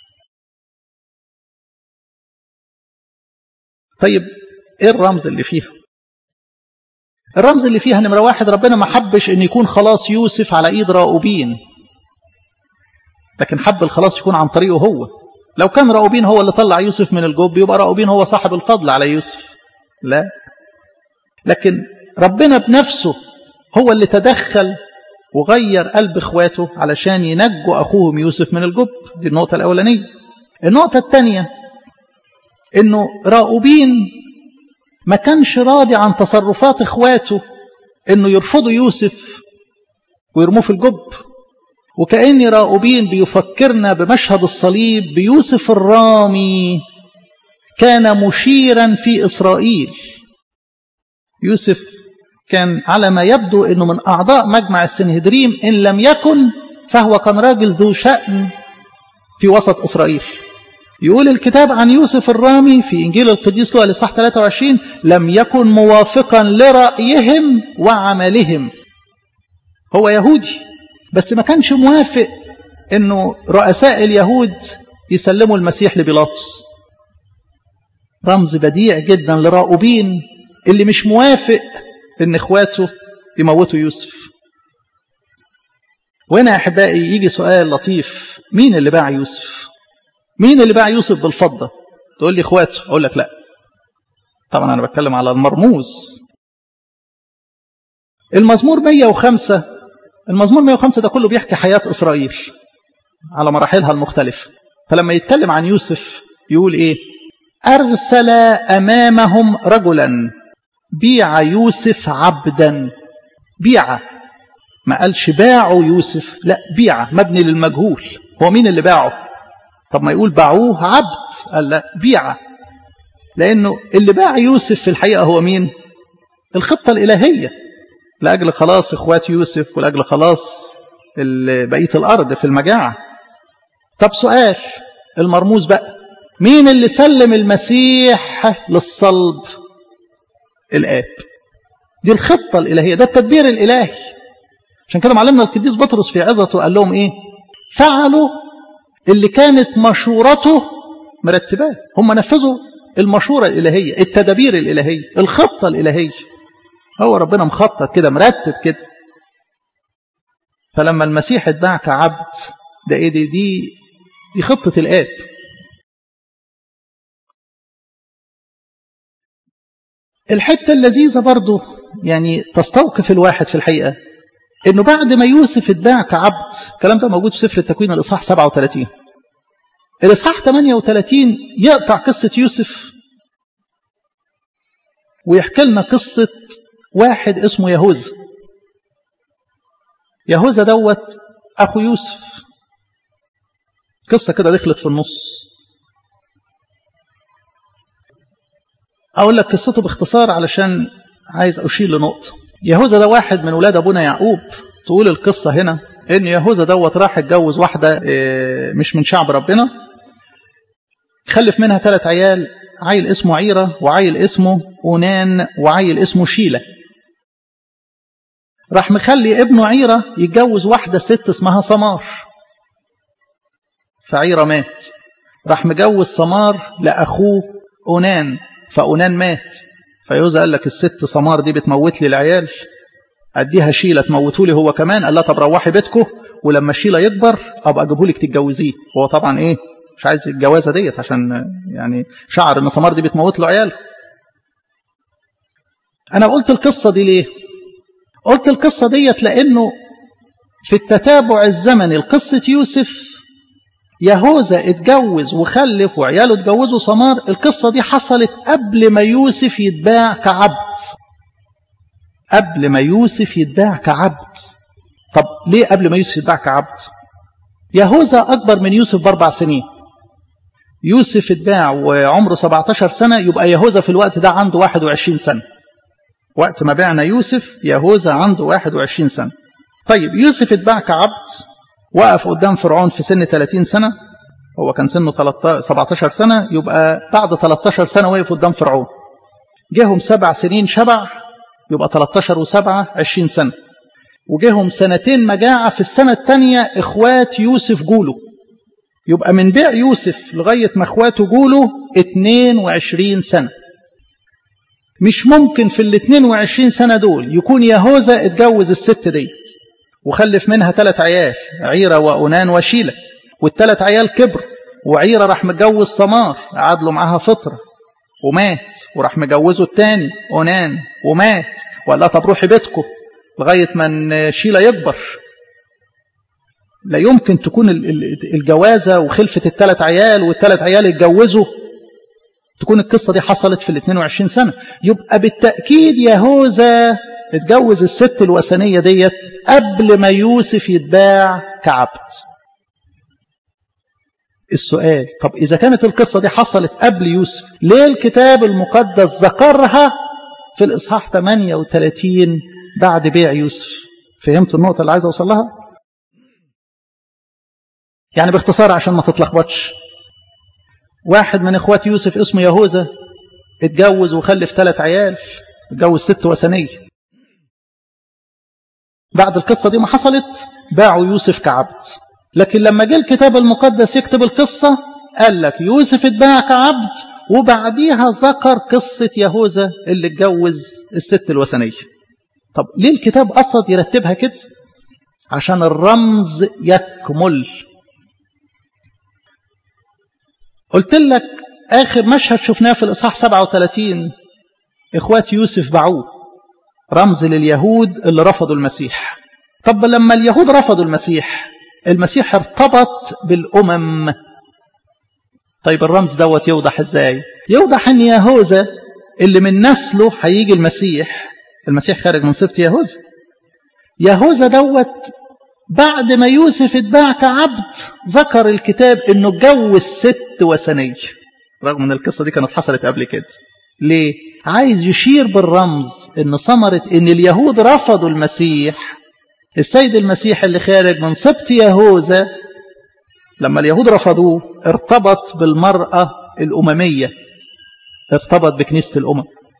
طيب ايه الرمز اللي فيها الرمز اللي فيها نمره واحد ربنا ما حبش ان يكون خلاص يوسف على ايد راؤوبين لكن حب الخلاص يكون عن طريقه هو لو كان راؤوبين هو اللي طلع يوسف من الجب يبقى راؤوبين هو صاحب الفضل على يوسف لا لكن ربنا بنفسه هو اللي تدخل وغير قلب اخواته علشان ينجوا اخوهم يوسف من الجب دي النقطة الأولانية النقطة الثانية انه راؤوبين ما كانش راضي عن تصرفات اخواته انه يرفضوا يوسف ويرموه في الجب وكأن راؤوبين بيفكرنا بمشهد الصليب بيوسف الرامي كان مشيرا في إسرائيل يوسف كان على ما يبدو أنه من أعضاء مجمع السنهدريم إن لم يكن فهو كان راجل ذو شأن في وسط إسرائيل يقول الكتاب عن يوسف الرامي في إنجيل القديس لوقا لصح 23 لم يكن موافقا لرأيهم وعملهم هو يهودي بس ما كانش موافق انه رؤساء اليهود يسلموا المسيح لبيلاطس رمز بديع جدا لراؤوبين اللي مش موافق ان اخواته يموتوا يوسف وهنا يا احبائي يجي سؤال لطيف مين اللي باع يوسف مين اللي باع يوسف بالفضه تقول لي اخواته اقول لك لا طبعا انا بتكلم على المرموز المزمور 105 المزمور 105 ده كله بيحكي حياة إسرائيل على مراحلها المختلفة فلما يتكلم عن يوسف يقول إيه أرسل أمامهم رجلا بيع يوسف عبدا بيع ما قالش باعوا يوسف لا بيع مبني للمجهول هو مين اللي باعه طب ما يقول باعوه عبد قال لا بيع لأنه اللي باع يوسف في الحقيقة هو مين الخطة الإلهية لأجل خلاص إخوات يوسف ولأجل خلاص بقية الأرض في المجاعة طب سؤال المرموز بقى مين اللي سلم المسيح للصلب الآب دي الخطة الإلهية ده التدبير الإلهي عشان كده معلمنا القديس بطرس في عظته قال لهم إيه فعلوا اللي كانت مشورته مرتباه هم نفذوا المشورة الإلهية التدابير الإلهية الخطة الإلهية هو ربنا مخطط كده مرتب كده فلما المسيح اتباع كعبد ده ايه دي دي دي خطة الآب الحتة اللذيذة برضو يعني تستوقف الواحد في الحقيقة انه بعد ما يوسف اتباع كعبد الكلام ده موجود في سفر التكوين الاصحاح 37 الاصحاح 38 يقطع قصة يوسف ويحكي لنا قصة واحد اسمه يهوذا يهوذا دوت اخو يوسف قصة كده دخلت في النص اقول لك قصته باختصار علشان عايز اشير لنقطة يهوذا ده واحد من ولاد ابونا يعقوب تقول القصة هنا ان يهوذا دوت راح اتجوز واحدة مش من شعب ربنا خلف منها ثلاث عيال عيل اسمه عيرة وعيل اسمه أونان وعيل اسمه شيلة راح مخلي ابنه عيرة يتجوز واحدة ست اسمها سمار فعيرة مات راح مجوز سمار لأخوه أونان فأونان مات فيوزا قال لك الست سمار دي بتموت لي العيال أديها شيلة تموتوا لي هو كمان قال لها طب روحي بيتكم ولما شيلة يكبر أبقى أجيبه لك تتجوزيه هو طبعا إيه مش عايز الجوازة ديت عشان يعني شعر إن سمار دي بتموت له عيال أنا قلت القصة دي ليه قلت القصة ديت لأنه في التتابع الزمني لقصة يوسف يهوذا اتجوز وخلف وعياله اتجوزوا سمار القصة دي حصلت قبل ما يوسف يتباع كعبد قبل ما يوسف يتباع كعبد طب ليه قبل ما يوسف يتباع كعبد يهوذا أكبر من يوسف بأربع سنين يوسف اتباع وعمره 17 سنة يبقى يهوذا في الوقت ده عنده 21 سنة وقت ما بعنا يوسف يهوذا عنده 21 سنة طيب يوسف اتباع كعبد وقف قدام فرعون في سن 30 سنة هو كان سنه 17 سنة يبقى بعد 13 سنة وقف قدام فرعون جيهم سبع سنين شبع يبقى 13 وسبعة 20 سنة وجيهم سنتين مجاعة في السنة الثانية إخوات يوسف جوله يبقى من بيع يوسف لغاية ما إخواته جوله 22 سنة مش ممكن في ال 22 سنة دول يكون يهوذا اتجوز الست ديت وخلف منها ثلاث عيال عيرة وأنان وشيلة والثلاث عيال كبر وعيرة راح متجوز سمار قعد له معاها فطرة ومات وراح مجوزه الثاني أنان ومات وقال لها طب روحي بيتكم لغاية ما شيلة يكبر لا يمكن تكون الجوازة وخلفة الثلاث عيال والثلاث عيال يتجوزوا تكون القصة دي حصلت في ال 22 سنة يبقى بالتأكيد يهوذا اتجوز الست الوثنية ديت قبل ما يوسف يتباع كعبد السؤال طب إذا كانت القصة دي حصلت قبل يوسف ليه الكتاب المقدس ذكرها في الإصحاح 38 بعد بيع يوسف فهمت النقطة اللي عايز أوصل لها يعني باختصار عشان ما تتلخبطش واحد من اخوات يوسف اسمه يهوذا اتجوز وخلف ثلاث عيال اتجوز ست وثنيه بعد القصة دي ما حصلت باعوا يوسف كعبد لكن لما جه الكتاب المقدس يكتب القصة قال لك يوسف اتباع كعبد وبعديها ذكر قصة يهوذا اللي اتجوز الست الوثنية طب ليه الكتاب قصد يرتبها كده عشان الرمز يكمل قلت لك آخر مشهد شفناه في الإصحاح 37 إخوات يوسف باعوه رمز لليهود اللي رفضوا المسيح طب لما اليهود رفضوا المسيح المسيح ارتبط بالأمم طيب الرمز دوت يوضح ازاي يوضح ان يهوذا اللي من نسله هيجي المسيح المسيح خارج من صفة يهوذا يهوذا دوت بعد ما يوسف اتباع كعبد ذكر الكتاب انه اتجوز ست وثنية رغم ان القصة دي كانت حصلت قبل كده ليه عايز يشير بالرمز ان ثمرة ان اليهود رفضوا المسيح السيد المسيح اللي خارج من سبط يهوذا لما اليهود رفضوه ارتبط بالمرأة الأممية ارتبط بكنيسة الأمم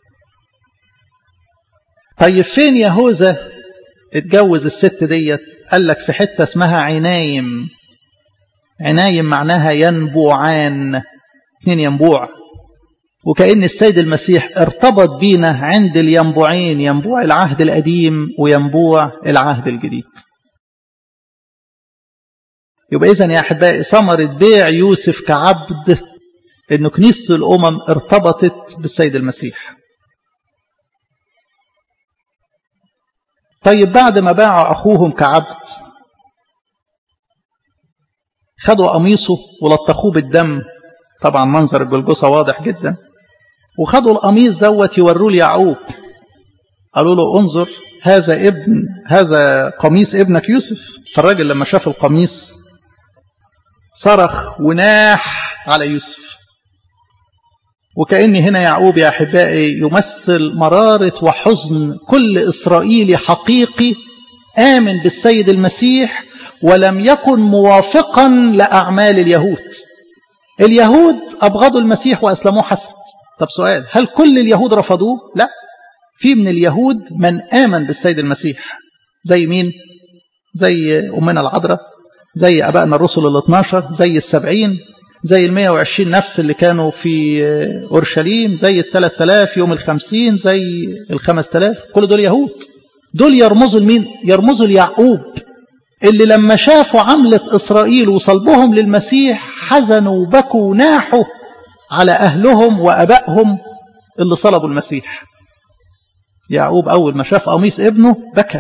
طيب فين يهوذا اتجوز الست ديت قال لك في حتة اسمها عنايم عنايم معناها ينبوعان اثنين ينبوع وكأن السيد المسيح ارتبط بينا عند الينبوعين ينبوع العهد القديم وينبوع العهد الجديد يبقى إذن يا أحبائي ثمرة بيع يوسف كعبد إنه كنيسة الأمم ارتبطت بالسيد المسيح طيب بعد ما باعوا أخوهم كعبد خدوا قميصه ولطخوه بالدم طبعا منظر الجلجسة واضح جدا وخدوا القميص دوت يوروه ليعقوب قالوا له انظر هذا ابن هذا قميص ابنك يوسف فالراجل لما شاف القميص صرخ وناح على يوسف وكأن هنا يعقوب يا أحبائي يمثل مرارة وحزن كل إسرائيلي حقيقي آمن بالسيد المسيح ولم يكن موافقا لأعمال اليهود اليهود أبغضوا المسيح وأسلموه حسد طب سؤال هل كل اليهود رفضوه؟ لا في من اليهود من آمن بالسيد المسيح زي مين؟ زي أمنا العذراء زي أبائنا الرسل ال 12 زي السبعين زي ال 120 نفس اللي كانوا في أورشليم زي ال 3000 يوم الخمسين زي ال 5000 كل دول يهود دول يرمزوا لمين؟ يرمزوا ليعقوب اللي لما شافوا عملة إسرائيل وصلبهم للمسيح حزنوا وبكوا وناحوا على أهلهم وأبائهم اللي صلبوا المسيح يعقوب أول ما شاف قميص ابنه بكى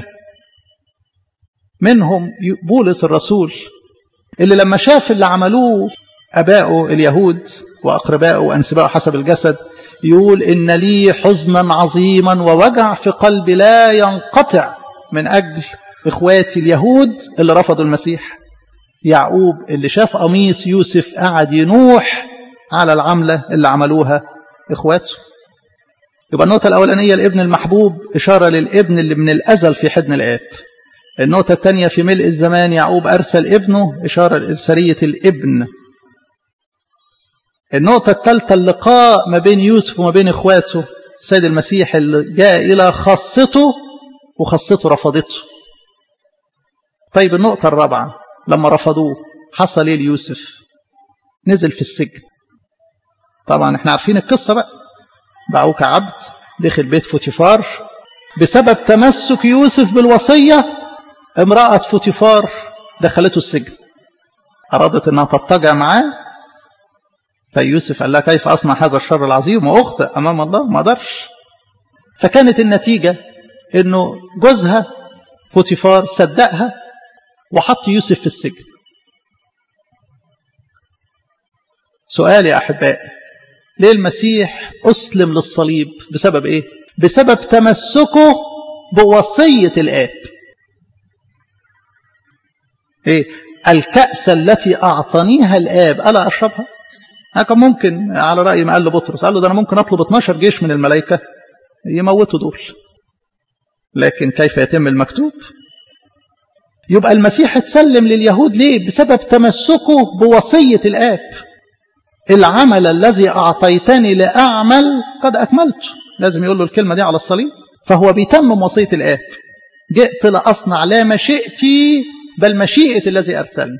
منهم بولس الرسول اللي لما شاف اللي عملوه أباؤه اليهود وأقربائه وأنسبائه حسب الجسد يقول إن لي حزنا عظيما ووجع في قلبي لا ينقطع من أجل إخواتي اليهود اللي رفضوا المسيح يعقوب اللي شاف قميص يوسف قعد ينوح على العملة اللي عملوها إخواته يبقى النقطة الأولانية الابن المحبوب إشارة للابن اللي من الأزل في حضن الآب النقطة الثانية في ملء الزمان يعقوب أرسل ابنه إشارة لإرسالية الابن النقطة الثالثة اللقاء ما بين يوسف وما بين إخواته السيد المسيح اللي جاء إلى خاصته وخاصته رفضته طيب النقطة الرابعة لما رفضوه حصل إيه ليوسف نزل في السجن طبعا احنا عارفين القصة بقى باعوه كعبد دخل بيت فوتيفار بسبب تمسك يوسف بالوصية امرأة فوتيفار دخلته السجن أرادت أنها تضطجع معاه فيوسف قال لها كيف أصنع هذا الشر العظيم وأخطئ أمام الله ما قدرش فكانت النتيجة أنه جوزها فوتيفار صدقها وحط يوسف في السجن سؤال يا أحبائي ليه المسيح أسلم للصليب بسبب إيه بسبب تمسكه بوصية الآب إيه الكأس التي أعطانيها الآب ألا أشربها كان ممكن على رأي ما قال لبطرس قال له ده أنا ممكن أطلب 12 جيش من الملائكة يموتوا دول لكن كيف يتم المكتوب يبقى المسيح اتسلم لليهود ليه بسبب تمسكه بوصية الآب العمل الذي أعطيتني لأعمل قد أكملت لازم يقول له الكلمة دي على الصليب فهو بيتمم وصية الآب جئت لأصنع لا مشيئتي بل مشيئة الذي أرسلني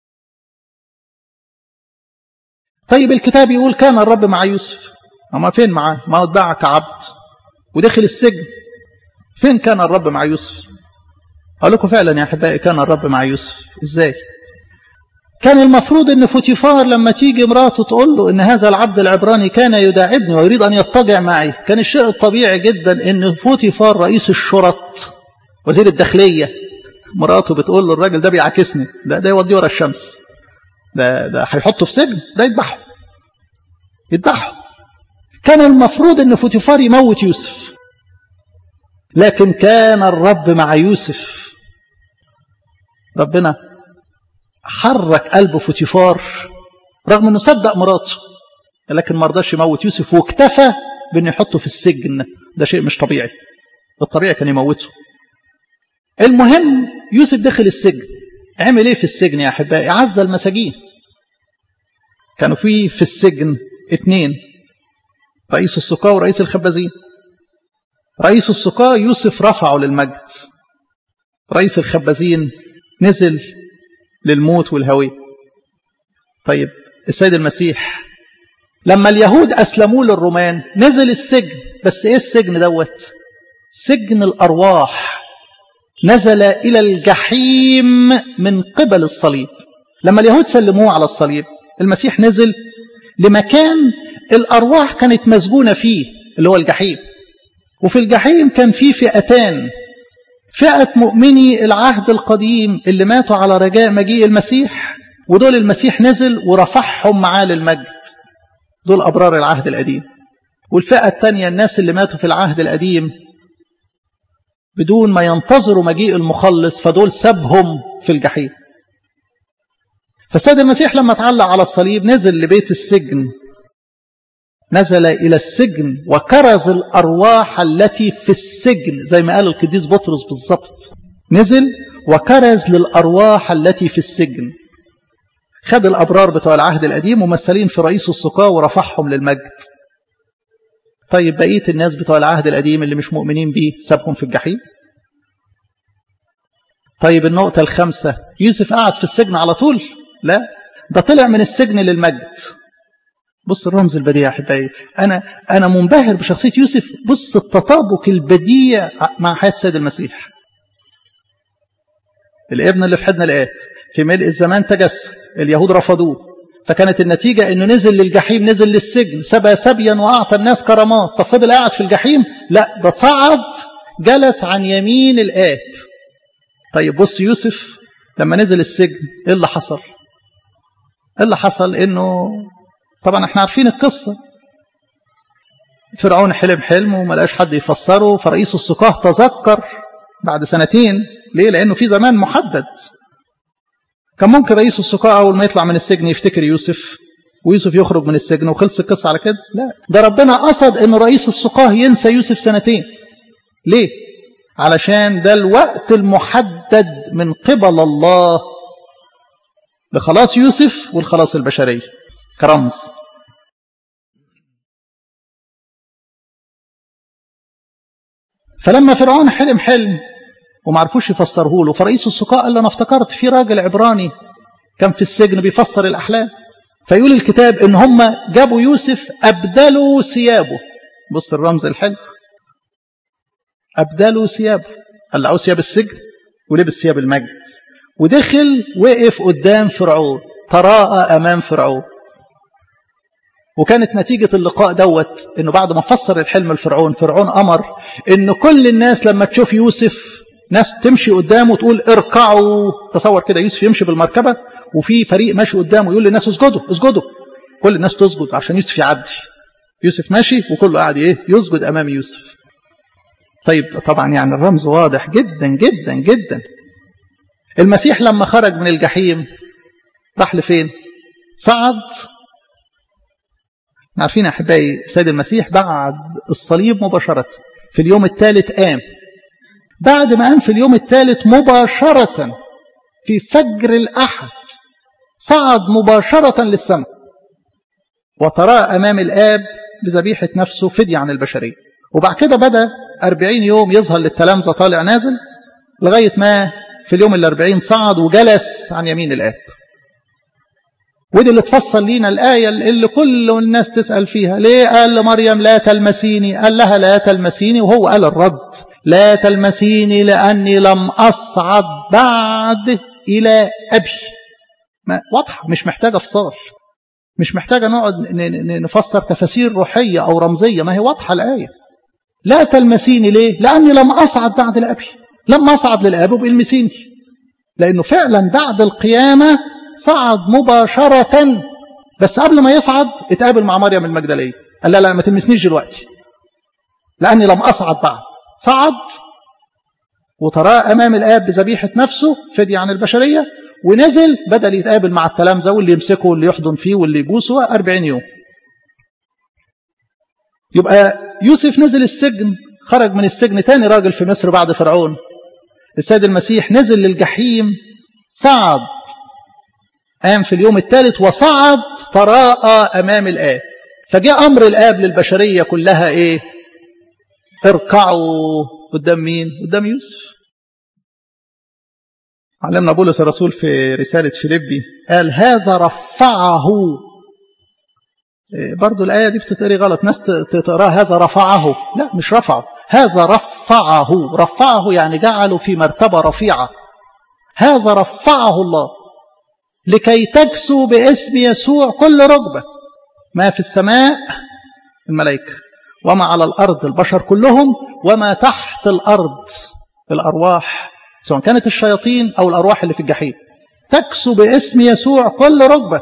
طيب الكتاب يقول كان الرب مع يوسف أما فين معاه ما هو اتباع كعبد ودخل السجن فين كان الرب مع يوسف أقول لكم فعلا يا أحبائي كان الرب مع يوسف إزاي كان المفروض ان فوتيفار لما تيجي مراته تقول له ان هذا العبد العبراني كان يداعبني ويريد ان يضطجع معي كان الشيء الطبيعي جدا ان فوتيفار رئيس الشرط وزير الداخليه مراته بتقول له الراجل ده بيعاكسني ده ده يوديه ورا الشمس ده ده هيحطه في سجن ده يذبحه يذبحه كان المفروض ان فوتيفار يموت يوسف لكن كان الرب مع يوسف ربنا حرك قلب فوتيفار رغم انه صدق مراته لكن ما رضاش يموت يوسف واكتفى بانه يحطه في السجن ده شيء مش طبيعي الطبيعي كان يموته المهم يوسف دخل السجن عمل ايه في السجن يا احبائي عز المساجين كانوا في في السجن اثنين رئيس السقاة ورئيس الخبازين رئيس السقاة يوسف رفعه للمجد رئيس الخبازين نزل للموت والهوية طيب السيد المسيح لما اليهود أسلموه للرومان نزل السجن بس إيه السجن دوت سجن الأرواح نزل إلى الجحيم من قبل الصليب لما اليهود سلموه على الصليب المسيح نزل لمكان الأرواح كانت مسجونة فيه اللي هو الجحيم وفي الجحيم كان فيه فئتان فئة مؤمني العهد القديم اللي ماتوا على رجاء مجيء المسيح ودول المسيح نزل ورفعهم معاه للمجد دول أبرار العهد القديم والفئة الثانية الناس اللي ماتوا في العهد القديم بدون ما ينتظروا مجيء المخلص فدول سابهم في الجحيم فالسيد المسيح لما تعلق على الصليب نزل لبيت السجن نزل إلى السجن وكرز الأرواح التي في السجن زي ما قال القديس بطرس بالظبط نزل وكرز للأرواح التي في السجن خد الأبرار بتوع العهد القديم ممثلين في رئيس السقاة ورفعهم للمجد طيب بقية الناس بتوع العهد القديم اللي مش مؤمنين بيه سابهم في الجحيم طيب النقطة الخامسة يوسف قعد في السجن على طول لا ده طلع من السجن للمجد بص الرمز البديع يا احبائي انا انا منبهر بشخصيه يوسف بص التطابق البديع مع حياه السيد المسيح الابن اللي في حضن الاب في ملء الزمان تجسد اليهود رفضوه فكانت النتيجة انه نزل للجحيم نزل للسجن سبى سبيا واعطى الناس كرامات طب فضل قاعد في الجحيم لا ده صعد جلس عن يمين الاب طيب بص يوسف لما نزل السجن ايه اللي حصل ايه اللي حصل انه طبعا احنا عارفين القصة فرعون حلم حلم وما لقاش حد يفسره فرئيس السقاه تذكر بعد سنتين ليه لانه في زمان محدد كان ممكن رئيس السقاة أول ما يطلع من السجن يفتكر يوسف ويوسف يخرج من السجن وخلص القصة على كده لا ده ربنا قصد أن رئيس السقاة ينسى يوسف سنتين ليه علشان ده الوقت المحدد من قبل الله لخلاص يوسف والخلاص البشرية كرمز فلما فرعون حلم حلم وما عرفوش يفسره له فرئيس السقاء قال له انا افتكرت في راجل عبراني كان في السجن بيفسر الاحلام فيقول الكتاب ان هم جابوا يوسف ابدلوا ثيابه بص الرمز الحلو ابدلوا ثيابه قلعوه ثياب السجن ولبس ثياب المجد ودخل وقف قدام فرعون تراءى امام فرعون وكانت نتيجة اللقاء دوت انه بعد ما فسر الحلم لفرعون فرعون امر ان كل الناس لما تشوف يوسف ناس تمشي قدامه تقول اركعوا تصور كده يوسف يمشي بالمركبة وفي فريق ماشي قدامه يقول للناس اسجدوا اسجدوا كل الناس تسجد عشان يوسف يعدي يوسف ماشي وكله قاعد ايه يسجد امام يوسف طيب طبعا يعني الرمز واضح جدا جدا جدا المسيح لما خرج من الجحيم راح لفين صعد عارفين يا احبائي سيد المسيح بعد الصليب مباشرة في اليوم الثالث قام بعد ما قام في اليوم الثالث مباشرة في فجر الأحد صعد مباشرة للسماء وترى أمام الآب بذبيحة نفسه فدية عن البشرية وبعد كده بدأ أربعين يوم يظهر للتلامذة طالع نازل لغاية ما في اليوم الأربعين صعد وجلس عن يمين الآب ودي اللي تفصل لينا الآية اللي كل الناس تسأل فيها ليه قال لمريم لا تلمسيني قال لها لا تلمسيني وهو قال الرد لا تلمسيني لأني لم أصعد بعد إلى أبي ما واضحة مش محتاجة فصال مش محتاجة نقعد نفسر تفاسير روحية أو رمزية ما هي واضحة الآية لا تلمسيني ليه لأني لم أصعد بعد لأبي لما أصعد للآب بإلمسيني لأنه فعلا بعد القيامة صعد مباشرة بس قبل ما يصعد اتقابل مع مريم المجدلية قال لا لا ما تلمسنيش دلوقتي لأني لم أصعد بعد صعد وتراه أمام الآب بذبيحة نفسه فدية عن البشرية ونزل بدل يتقابل مع التلامذة واللي يمسكه واللي يحضن فيه واللي يبوسه 40 يوم يبقى يوسف نزل السجن خرج من السجن تاني راجل في مصر بعد فرعون السيد المسيح نزل للجحيم صعد قام في اليوم الثالث وصعد تراءى أمام الآب فجاء أمر الآب للبشرية كلها إيه اركعوا قدام مين قدام يوسف علمنا بولس الرسول في رسالة فيليبي قال هذا رفعه برضو الآية دي بتتقري غلط ناس تقراها هذا رفعه لا مش رفعه هذا رفعه رفعه يعني جعله في مرتبة رفيعة هذا رفعه الله لكي تكسو باسم يسوع كل ركبة ما في السماء الملائكة وما على الأرض البشر كلهم وما تحت الأرض الأرواح سواء كانت الشياطين أو الأرواح اللي في الجحيم تكسو باسم يسوع كل ركبة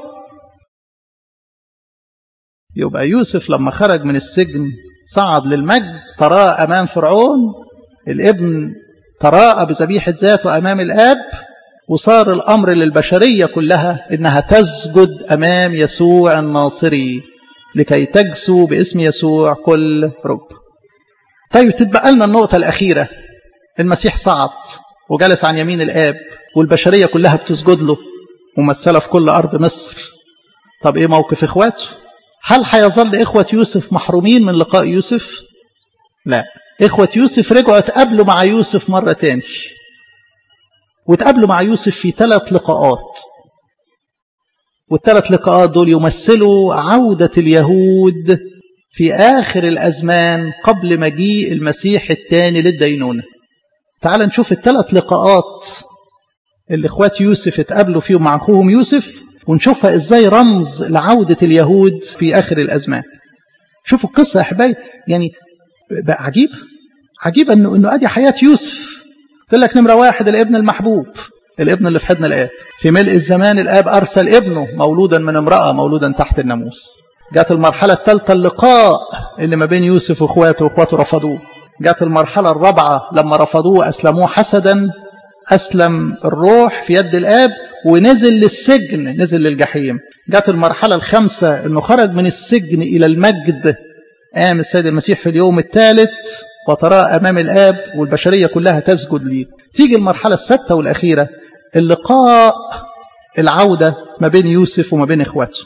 يبقى يوسف لما خرج من السجن صعد للمجد تراءى أمام فرعون الابن تراءى بذبيحة ذاته أمام الآب وصار الأمر للبشرية كلها إنها تسجد أمام يسوع الناصري لكي تجسو باسم يسوع كل رب طيب تبقى لنا النقطة الأخيرة المسيح صعد وجلس عن يمين الآب والبشرية كلها بتسجد له ممثلة في كل أرض مصر طب إيه موقف إخواته هل هيظل إخوة يوسف محرومين من لقاء يوسف لا إخوة يوسف رجعوا اتقابلوا مع يوسف مرة تاني واتقابلوا مع يوسف في ثلاث لقاءات والثلاث لقاءات دول يمثلوا عودة اليهود في آخر الأزمان قبل مجيء المسيح الثاني للدينونة تعال نشوف الثلاث لقاءات اللي اخوات يوسف اتقابلوا فيهم مع اخوهم يوسف ونشوفها ازاي رمز لعودة اليهود في آخر الأزمان شوفوا القصة يا أحبائي يعني بقى عجيب عجيب انه انه ادي حياة يوسف قلت لك نمرة واحد الابن المحبوب الابن اللي في حضن الآب في ملء الزمان الآب أرسل ابنه مولودا من امرأة مولودا تحت الناموس جات المرحلة الثالثة اللقاء اللي ما بين يوسف واخواته واخواته رفضوه جات المرحلة الرابعة لما رفضوه أسلموه حسدا أسلم الروح في يد الآب ونزل للسجن نزل للجحيم جات المرحلة الخامسة أنه خرج من السجن إلى المجد قام السيد المسيح في اليوم الثالث وتراه أمام الآب والبشرية كلها تسجد ليه تيجي المرحلة السادسة والأخيرة اللقاء العودة ما بين يوسف وما بين إخواته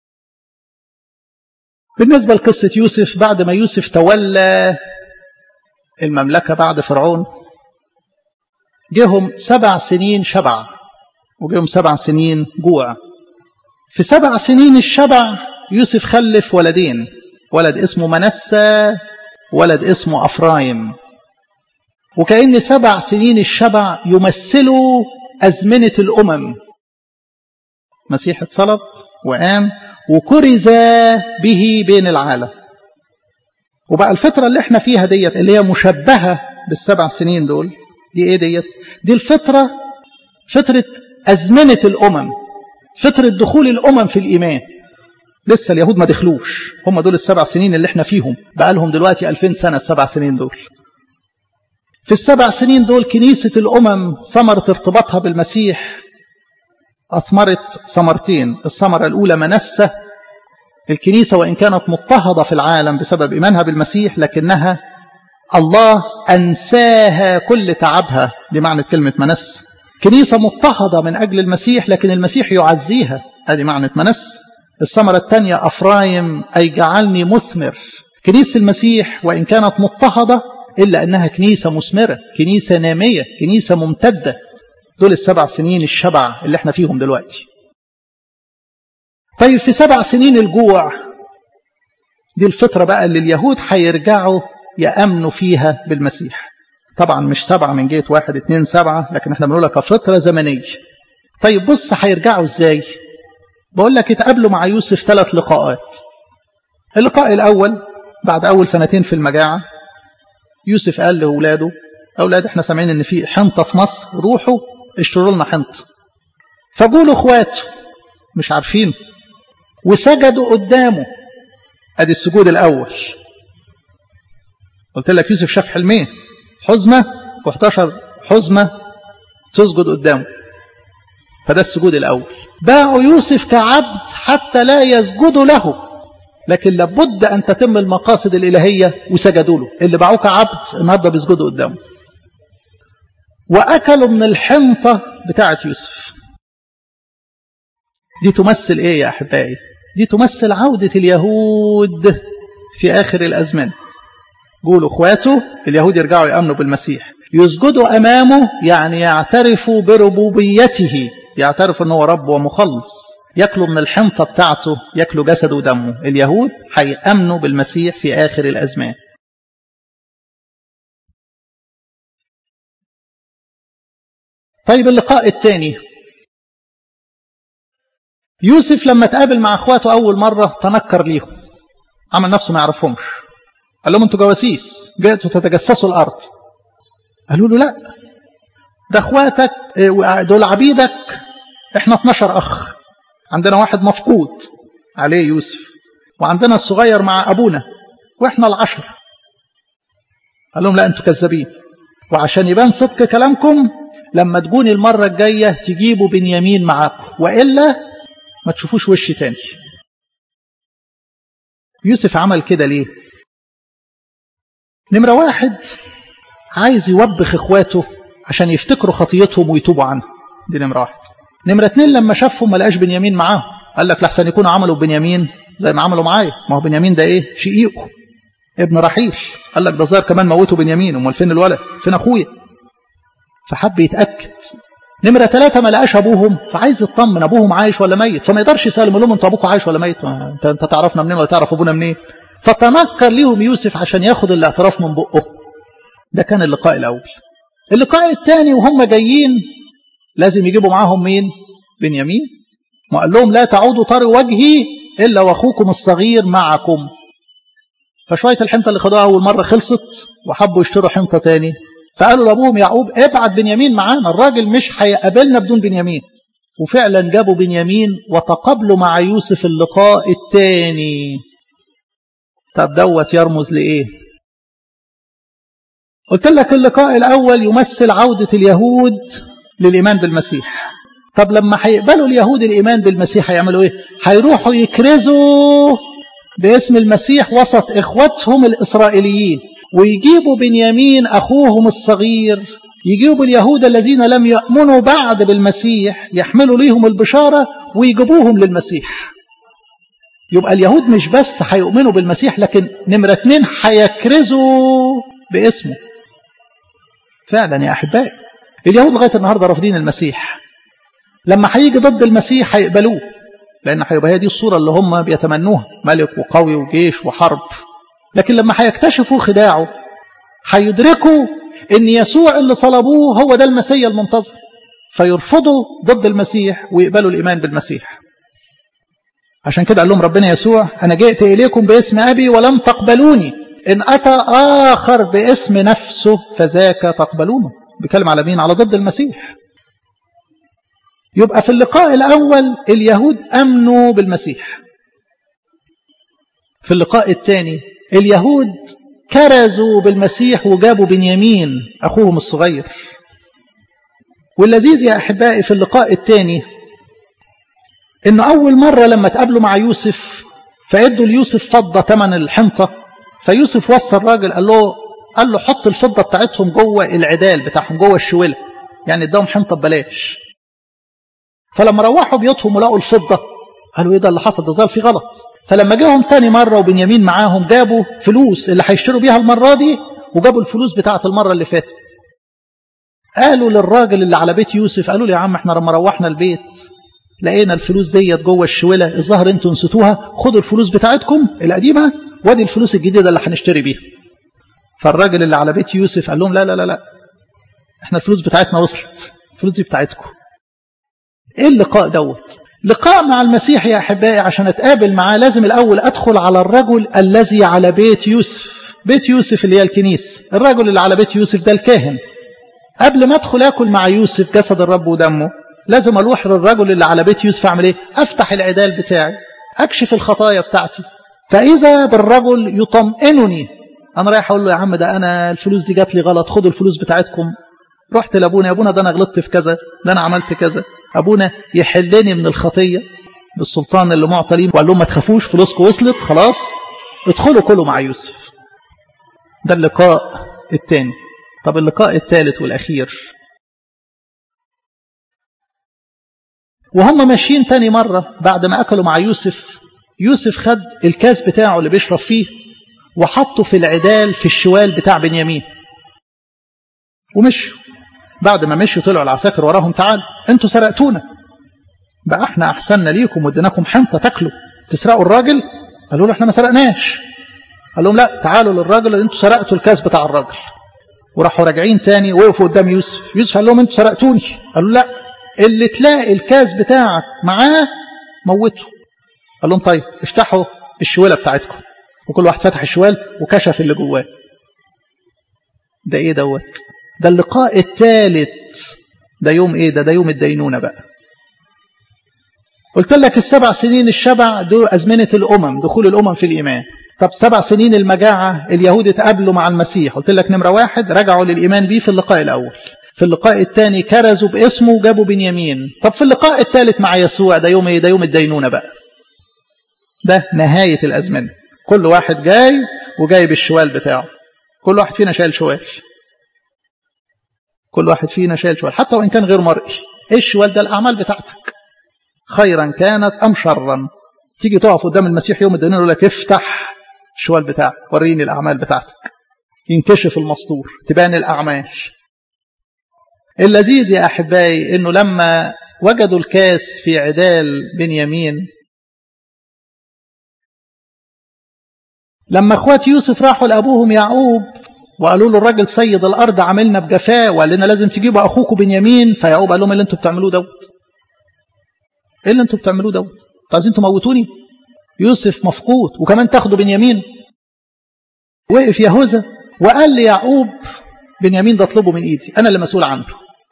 بالنسبة لقصة يوسف بعد ما يوسف تولى المملكة بعد فرعون جيهم سبع سنين شبع وجيهم سبع سنين جوع في سبع سنين الشبع يوسف خلف ولدين ولد اسمه منسى ولد اسمه أفرايم وكأن سبع سنين الشبع يمثلوا أزمنة الأمم مسيح اتصلب وقام وكرز به بين العالم وبقى الفترة اللي احنا فيها ديت اللي هي مشبهة بالسبع سنين دول دي ايه ديت دي الفترة فترة أزمنة الأمم فترة دخول الأمم في الإيمان لسه اليهود ما دخلوش هم دول السبع سنين اللي احنا فيهم بقى لهم دلوقتي ألفين سنة السبع سنين دول في السبع سنين دول كنيسة الأمم ثمرت ارتباطها بالمسيح أثمرت ثمرتين الثمرة الأولى منسة الكنيسة وإن كانت مضطهدة في العالم بسبب إيمانها بالمسيح لكنها الله أنساها كل تعبها دي معنى كلمة منس كنيسة مضطهدة من أجل المسيح لكن المسيح يعزيها هذه معنى منس الثمرة الثانية أفرايم أي جعلني مثمر كنيسة المسيح وإن كانت مضطهدة إلا أنها كنيسة مثمرة كنيسة نامية كنيسة ممتدة دول السبع سنين الشبع اللي احنا فيهم دلوقتي طيب في سبع سنين الجوع دي الفترة بقى اللي اليهود هيرجعوا يأمنوا فيها بالمسيح طبعا مش سبعة من جهة واحد اتنين سبعة لكن احنا بنقولها كفترة زمنية طيب بص هيرجعوا ازاي بقول لك اتقابلوا مع يوسف ثلاث لقاءات اللقاء الأول بعد أول سنتين في المجاعة يوسف قال لأولاده أولاد احنا سامعين ان في حنطة في مصر روحوا اشتروا لنا حنطة فقولوا اخواته مش عارفين وسجدوا قدامه ادي السجود الاول قلت لك يوسف شاف حلمين حزمة و11 حزمة تسجد قدامه فده السجود الأول باعوا يوسف كعبد حتى لا يسجدوا له لكن لابد أن تتم المقاصد الإلهية وسجدوا له اللي باعوه كعبد النهارده بيسجدوا قدامه وأكلوا من الحنطة بتاعة يوسف دي تمثل إيه يا أحبائي دي تمثل عودة اليهود في آخر الأزمنة قولوا اخواته اليهود يرجعوا يأمنوا بالمسيح يسجدوا أمامه يعني يعترفوا بربوبيته يعترف ان هو رب ومخلص ياكلوا من الحنطة بتاعته ياكلوا جسده ودمه اليهود هيأمنوا بالمسيح في آخر الأزمان طيب اللقاء الثاني يوسف لما تقابل مع اخواته اول مره تنكر ليهم عمل نفسه ما يعرفهمش قال لهم انتوا جواسيس جئتوا تتجسسوا الارض قالوا له لا ده اخواتك دول عبيدك احنا 12 اخ عندنا واحد مفقود عليه يوسف وعندنا الصغير مع ابونا واحنا العشر قال لهم لا انتوا كذابين وعشان يبان صدق كلامكم لما تجوني المرة الجاية تجيبوا بنيامين معاكم وإلا ما تشوفوش وشي تاني يوسف عمل كده ليه نمرة واحد عايز يوبخ اخواته عشان يفتكروا خطيتهم ويتوبوا عنها دي نمرة واحد نمرة اتنين لما شافهم ما لقاش بنيامين معاهم قال لك لحسن يكونوا عملوا بنيامين زي ما عملوا معايا ما هو بنيامين ده ايه شقيقه ابن رحيل قال لك ده ظاهر كمان موتوا بنيامين امال فين الولد فين اخويا فحب يتاكد نمره ثلاثة ما لقاش ابوهم فعايز يطمن ابوهم عايش ولا ميت فما يقدرش يسال يقول لهم انتوا ابوكم عايش ولا ميت انت انت تعرفنا منين ولا تعرف ابونا منين فتنكر ليهم يوسف عشان ياخد الاعتراف من بقه ده كان اللقاء الاول اللقاء الثاني وهم جايين لازم يجيبوا معاهم مين بنيامين وقال لهم لا تعودوا طروا وجهي الا واخوكم الصغير معكم فشويه الحنطه اللي خدوها اول مره خلصت وحبوا يشتروا حنطه تاني فقالوا لابوهم يعقوب ابعت بنيامين معانا الراجل مش هيقابلنا بدون بنيامين وفعلا جابوا بنيامين وتقابلوا مع يوسف اللقاء الثاني طب دوت يرمز لايه قلت لك اللقاء الاول يمثل عوده اليهود للايمان بالمسيح طب لما هيقبلوا اليهود الايمان بالمسيح هيعملوا ايه هيروحوا يكرزوا باسم المسيح وسط اخواتهم الاسرائيليين ويجيبوا بنيامين اخوهم الصغير يجيبوا اليهود الذين لم يؤمنوا بعد بالمسيح يحملوا ليهم البشاره ويجيبوهم للمسيح يبقى اليهود مش بس هيؤمنوا بالمسيح لكن نمره اتنين هيكرزوا باسمه فعلا يا احبائي اليهود لغايه النهارده رافضين المسيح لما هيجي ضد المسيح هيقبلوه لان هيبقى هي دي الصوره اللي هم بيتمنوها ملك وقوي وجيش وحرب لكن لما هيكتشفوا خداعه هيدركوا ان يسوع اللي صلبوه هو ده المسيح المنتظر فيرفضوا ضد المسيح ويقبلوا الايمان بالمسيح عشان كده قال لهم ربنا يسوع انا جئت اليكم باسم ابي ولم تقبلوني ان اتى اخر باسم نفسه فذاك تقبلونه بيتكلم على مين على ضد المسيح يبقى في اللقاء الأول اليهود أمنوا بالمسيح في اللقاء الثاني اليهود كرزوا بالمسيح وجابوا بنيامين أخوهم الصغير واللذيذ يا أحبائي في اللقاء الثاني إنه أول مرة لما تقابلوا مع يوسف فادوا ليوسف فضة ثمن الحنطة فيوسف وصى الراجل قال له قال له حط الفضة بتاعتهم جوه العدال بتاعهم جوه الشولة يعني اداهم حنطة ببلاش فلما روحوا بيوتهم ولقوا الفضة قالوا ايه ده اللي حصل ده ظل في غلط فلما جاهم تاني مرة وبنيامين معاهم جابوا فلوس اللي هيشتروا بيها المرة دي وجابوا الفلوس بتاعة المرة اللي فاتت قالوا للراجل اللي على بيت يوسف قالوا له يا عم احنا لما روحنا البيت لقينا الفلوس ديت جوه الشولة الظاهر انتوا نسيتوها خدوا الفلوس بتاعتكم القديمة وادي الفلوس الجديدة اللي هنشتري بيها فالراجل اللي على بيت يوسف قال لهم لا لا لا لا احنا الفلوس بتاعتنا وصلت الفلوس دي بتاعتكم ايه اللقاء دوت لقاء مع المسيح يا احبائي عشان اتقابل معاه لازم الاول ادخل على الرجل الذي على بيت يوسف بيت يوسف اللي هي الكنيسه الرجل اللي على بيت يوسف ده الكاهن قبل ما ادخل اكل مع يوسف جسد الرب ودمه لازم اروح للرجل اللي على بيت يوسف اعمل ايه افتح العدال بتاعي اكشف الخطايا بتاعتي فاذا بالرجل يطمئنني انا رايح اقول له يا عم ده انا الفلوس دي جات لي غلط خدوا الفلوس بتاعتكم رحت لابونا يا ابونا ده انا غلطت في كذا ده انا عملت كذا ابونا يحلني من الخطيه بالسلطان اللي معطى ليه وقال لهم ما تخافوش فلوسكم وصلت خلاص ادخلوا كله مع يوسف ده اللقاء الثاني طب اللقاء الثالث والاخير وهم ماشيين تاني مرة بعد ما أكلوا مع يوسف يوسف خد الكاس بتاعه اللي بيشرب فيه وحطه في العدال في الشوال بتاع بنيامين ومشوا بعد ما مشوا طلعوا العساكر وراهم تعال انتوا سرقتونا بقى احنا احسننا ليكم وديناكم حنطه تاكلوا تسرقوا الراجل قالوا له احنا ما سرقناش قال لهم لا تعالوا للراجل اللي انتوا سرقتوا الكاس بتاع الراجل وراحوا راجعين تاني وقفوا قدام يوسف يوسف قال لهم انتوا سرقتوني قالوا لا اللي تلاقي الكاس بتاعك معاه موته قال لهم طيب افتحوا الشواله بتاعتكم وكل واحد فتح الشوال وكشف اللي جواه ده ايه دوت ده اللقاء الثالث ده يوم ايه ده ده يوم الدينونه بقى قلت لك السبع سنين الشبع دول ازمنه الامم دخول الامم في الايمان طب سبع سنين المجاعه اليهود اتقابلوا مع المسيح قلت لك نمره واحد رجعوا للايمان بيه في اللقاء الاول في اللقاء الثاني كرزوا باسمه وجابوا بنيامين طب في اللقاء الثالث مع يسوع ده يوم ايه ده يوم الدينونه بقى ده نهايه الازمنه كل واحد جاي وجايب الشوال بتاعه كل واحد فينا شايل شوال كل واحد فينا شايل شوال حتى وان كان غير مرئي ايه الشوال ده الاعمال بتاعتك خيرا كانت ام شرا تيجي تقف قدام المسيح يوم الدين يقول لك افتح الشوال بتاعك وريني الاعمال بتاعتك ينكشف المسطور تبان الاعمال اللذيذ يا احبائي انه لما وجدوا الكاس في عدال بنيامين لما اخوات يوسف راحوا لابوهم يعقوب وقالوا له الراجل سيد الارض عاملنا بجفاء وقال لنا لازم تجيبوا اخوكم بنيامين فيعقوب قال لهم ايه اللي انتوا بتعملوه دوت ايه اللي انتوا بتعملوه دوت انتوا عايزين تموتوني يوسف مفقود وكمان تاخدوا بنيامين وقف يهوذا وقال ليعقوب بنيامين ده اطلبه من ايدي انا اللي مسؤول عنه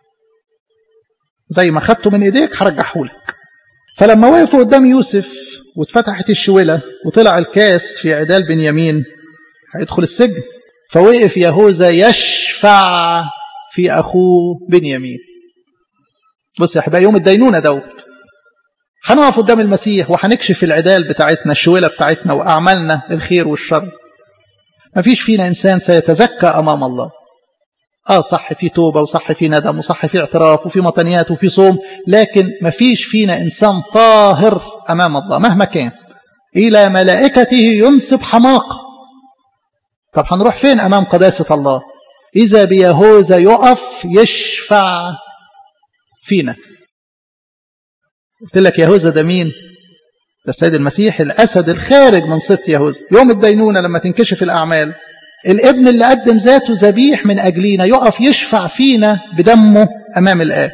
زي ما خدته من ايديك هرجعه لك فلما وقفوا قدام يوسف واتفتحت الشوله وطلع الكاس في عدال بنيامين هيدخل السجن فوقف يهوذا يشفع في اخوه بنيامين بص يا احبائي يوم الدينونه دوت هنقف قدام المسيح وهنكشف العدال بتاعتنا الشوله بتاعتنا واعمالنا الخير والشر مفيش فينا انسان سيتزكى امام الله اه صح في توبه وصح في ندم وصح في اعتراف وفي مطنيات وفي صوم لكن مفيش فينا انسان طاهر امام الله مهما كان الى ملائكته ينسب حماقه طب هنروح فين امام قداسه الله اذا بيهوذا يقف يشفع فينا قلت لك يهوذا ده مين ده السيد المسيح الاسد الخارج من صفه يهوذا يوم الدينونه لما تنكشف الاعمال الابن اللي قدم ذاته ذبيح من اجلينا يقف يشفع فينا بدمه امام الاب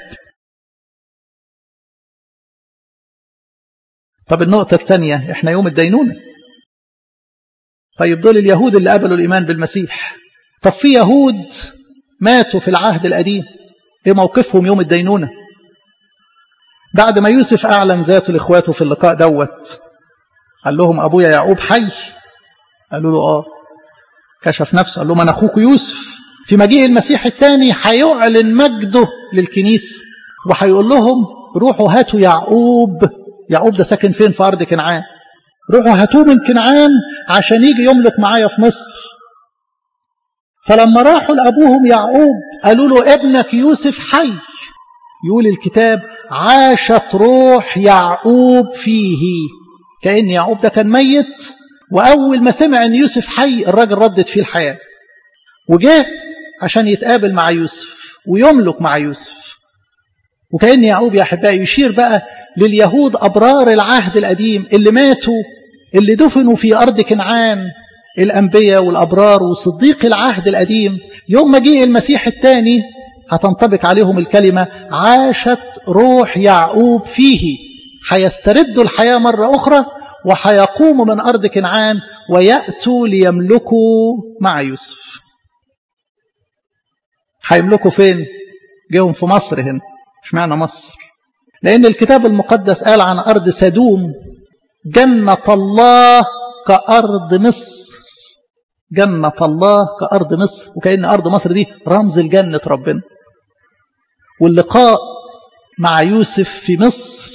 طب النقطة الثانية احنا يوم الدينونة طيب دول اليهود اللي قبلوا الإيمان بالمسيح طب في يهود ماتوا في العهد القديم ايه موقفهم يوم الدينونة بعد ما يوسف أعلن ذاته لإخواته في اللقاء دوت قال لهم أبويا يعقوب حي قالوا له آه كشف نفسه قال لهم أنا أخوك يوسف في مجيء المسيح الثاني هيعلن مجده للكنيسة وهيقول لهم روحوا هاتوا يعقوب يعقوب ده ساكن فين في أرض كنعان روحوا هاتوه من كنعان عشان يجي يملك معايا في مصر فلما راحوا لأبوهم يعقوب قالوا له ابنك يوسف حي يقول الكتاب عاشت روح يعقوب فيه كأن يعقوب ده كان ميت وأول ما سمع أن يوسف حي الراجل ردت فيه الحياة وجاء عشان يتقابل مع يوسف ويملك مع يوسف وكأن يعقوب يا أحبائي يشير بقى لليهود أبرار العهد القديم اللي ماتوا اللي دفنوا في أرض كنعان الأنبياء والأبرار وصديق العهد القديم يوم ما جه المسيح الثاني هتنطبق عليهم الكلمة عاشت روح يعقوب فيه هيستردوا الحياة مرة أخرى وهيقوموا من أرض كنعان ويأتوا ليملكوا مع يوسف هيملكوا فين؟ جيهم في مصر هنا اشمعنى مصر؟ لأن الكتاب المقدس قال عن أرض سدوم جنة الله كأرض مصر جنة الله كأرض مصر وكأن أرض مصر دي رمز الجنة ربنا واللقاء مع يوسف في مصر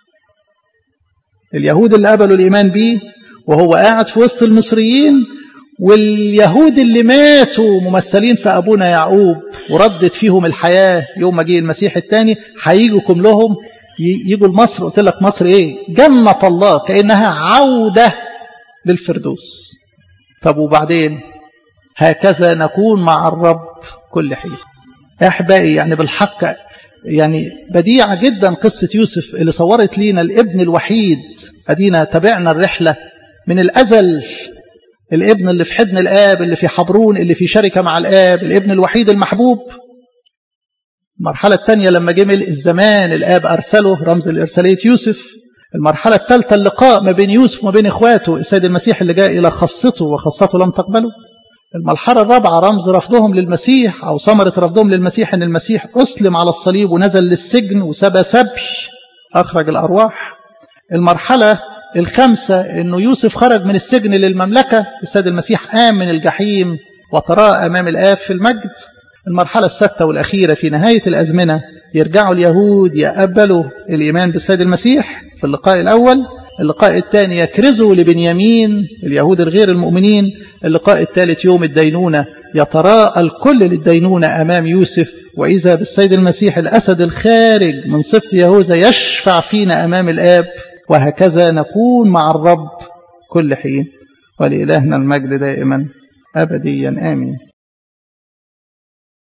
اليهود اللي قبلوا الإيمان به وهو قاعد في وسط المصريين واليهود اللي ماتوا ممثلين في أبونا يعقوب وردت فيهم الحياة يوم ما جه المسيح الثاني هيجوا لهم يجوا لمصر قلت لك مصر ايه جنة الله كأنها عودة للفردوس طب وبعدين هكذا نكون مع الرب كل حين احبائي يعني بالحق يعني بديعة جدا قصة يوسف اللي صورت لينا الابن الوحيد أدينا تابعنا الرحلة من الأزل الابن اللي في حضن الآب اللي في حبرون اللي في شركة مع الآب الابن الوحيد المحبوب المرحلة الثانية لما جمل الزمان الآب أرسله رمز الإرسالية يوسف المرحلة الثالثة اللقاء ما بين يوسف وما بين إخواته السيد المسيح اللي جاء إلى خاصته وخاصته لم تقبله المرحلة الرابعة رمز رفضهم للمسيح أو ثمرة رفضهم للمسيح أن المسيح أسلم على الصليب ونزل للسجن وسبى سبي أخرج الأرواح المرحلة الخامسة أنه يوسف خرج من السجن للمملكة السيد المسيح قام من الجحيم وتراءى أمام الآب في المجد المرحلة السادسة والأخيرة في نهاية الأزمنة يرجعوا اليهود يقبلوا الإيمان بالسيد المسيح في اللقاء الأول اللقاء الثاني يكرزوا لبنيامين اليهود الغير المؤمنين اللقاء الثالث يوم الدينونة يتراءى الكل للدينونة أمام يوسف وإذا بالسيد المسيح الأسد الخارج من صفت يهوذا يشفع فينا أمام الآب وهكذا نكون مع الرب كل حين ولإلهنا المجد دائما أبديا آمين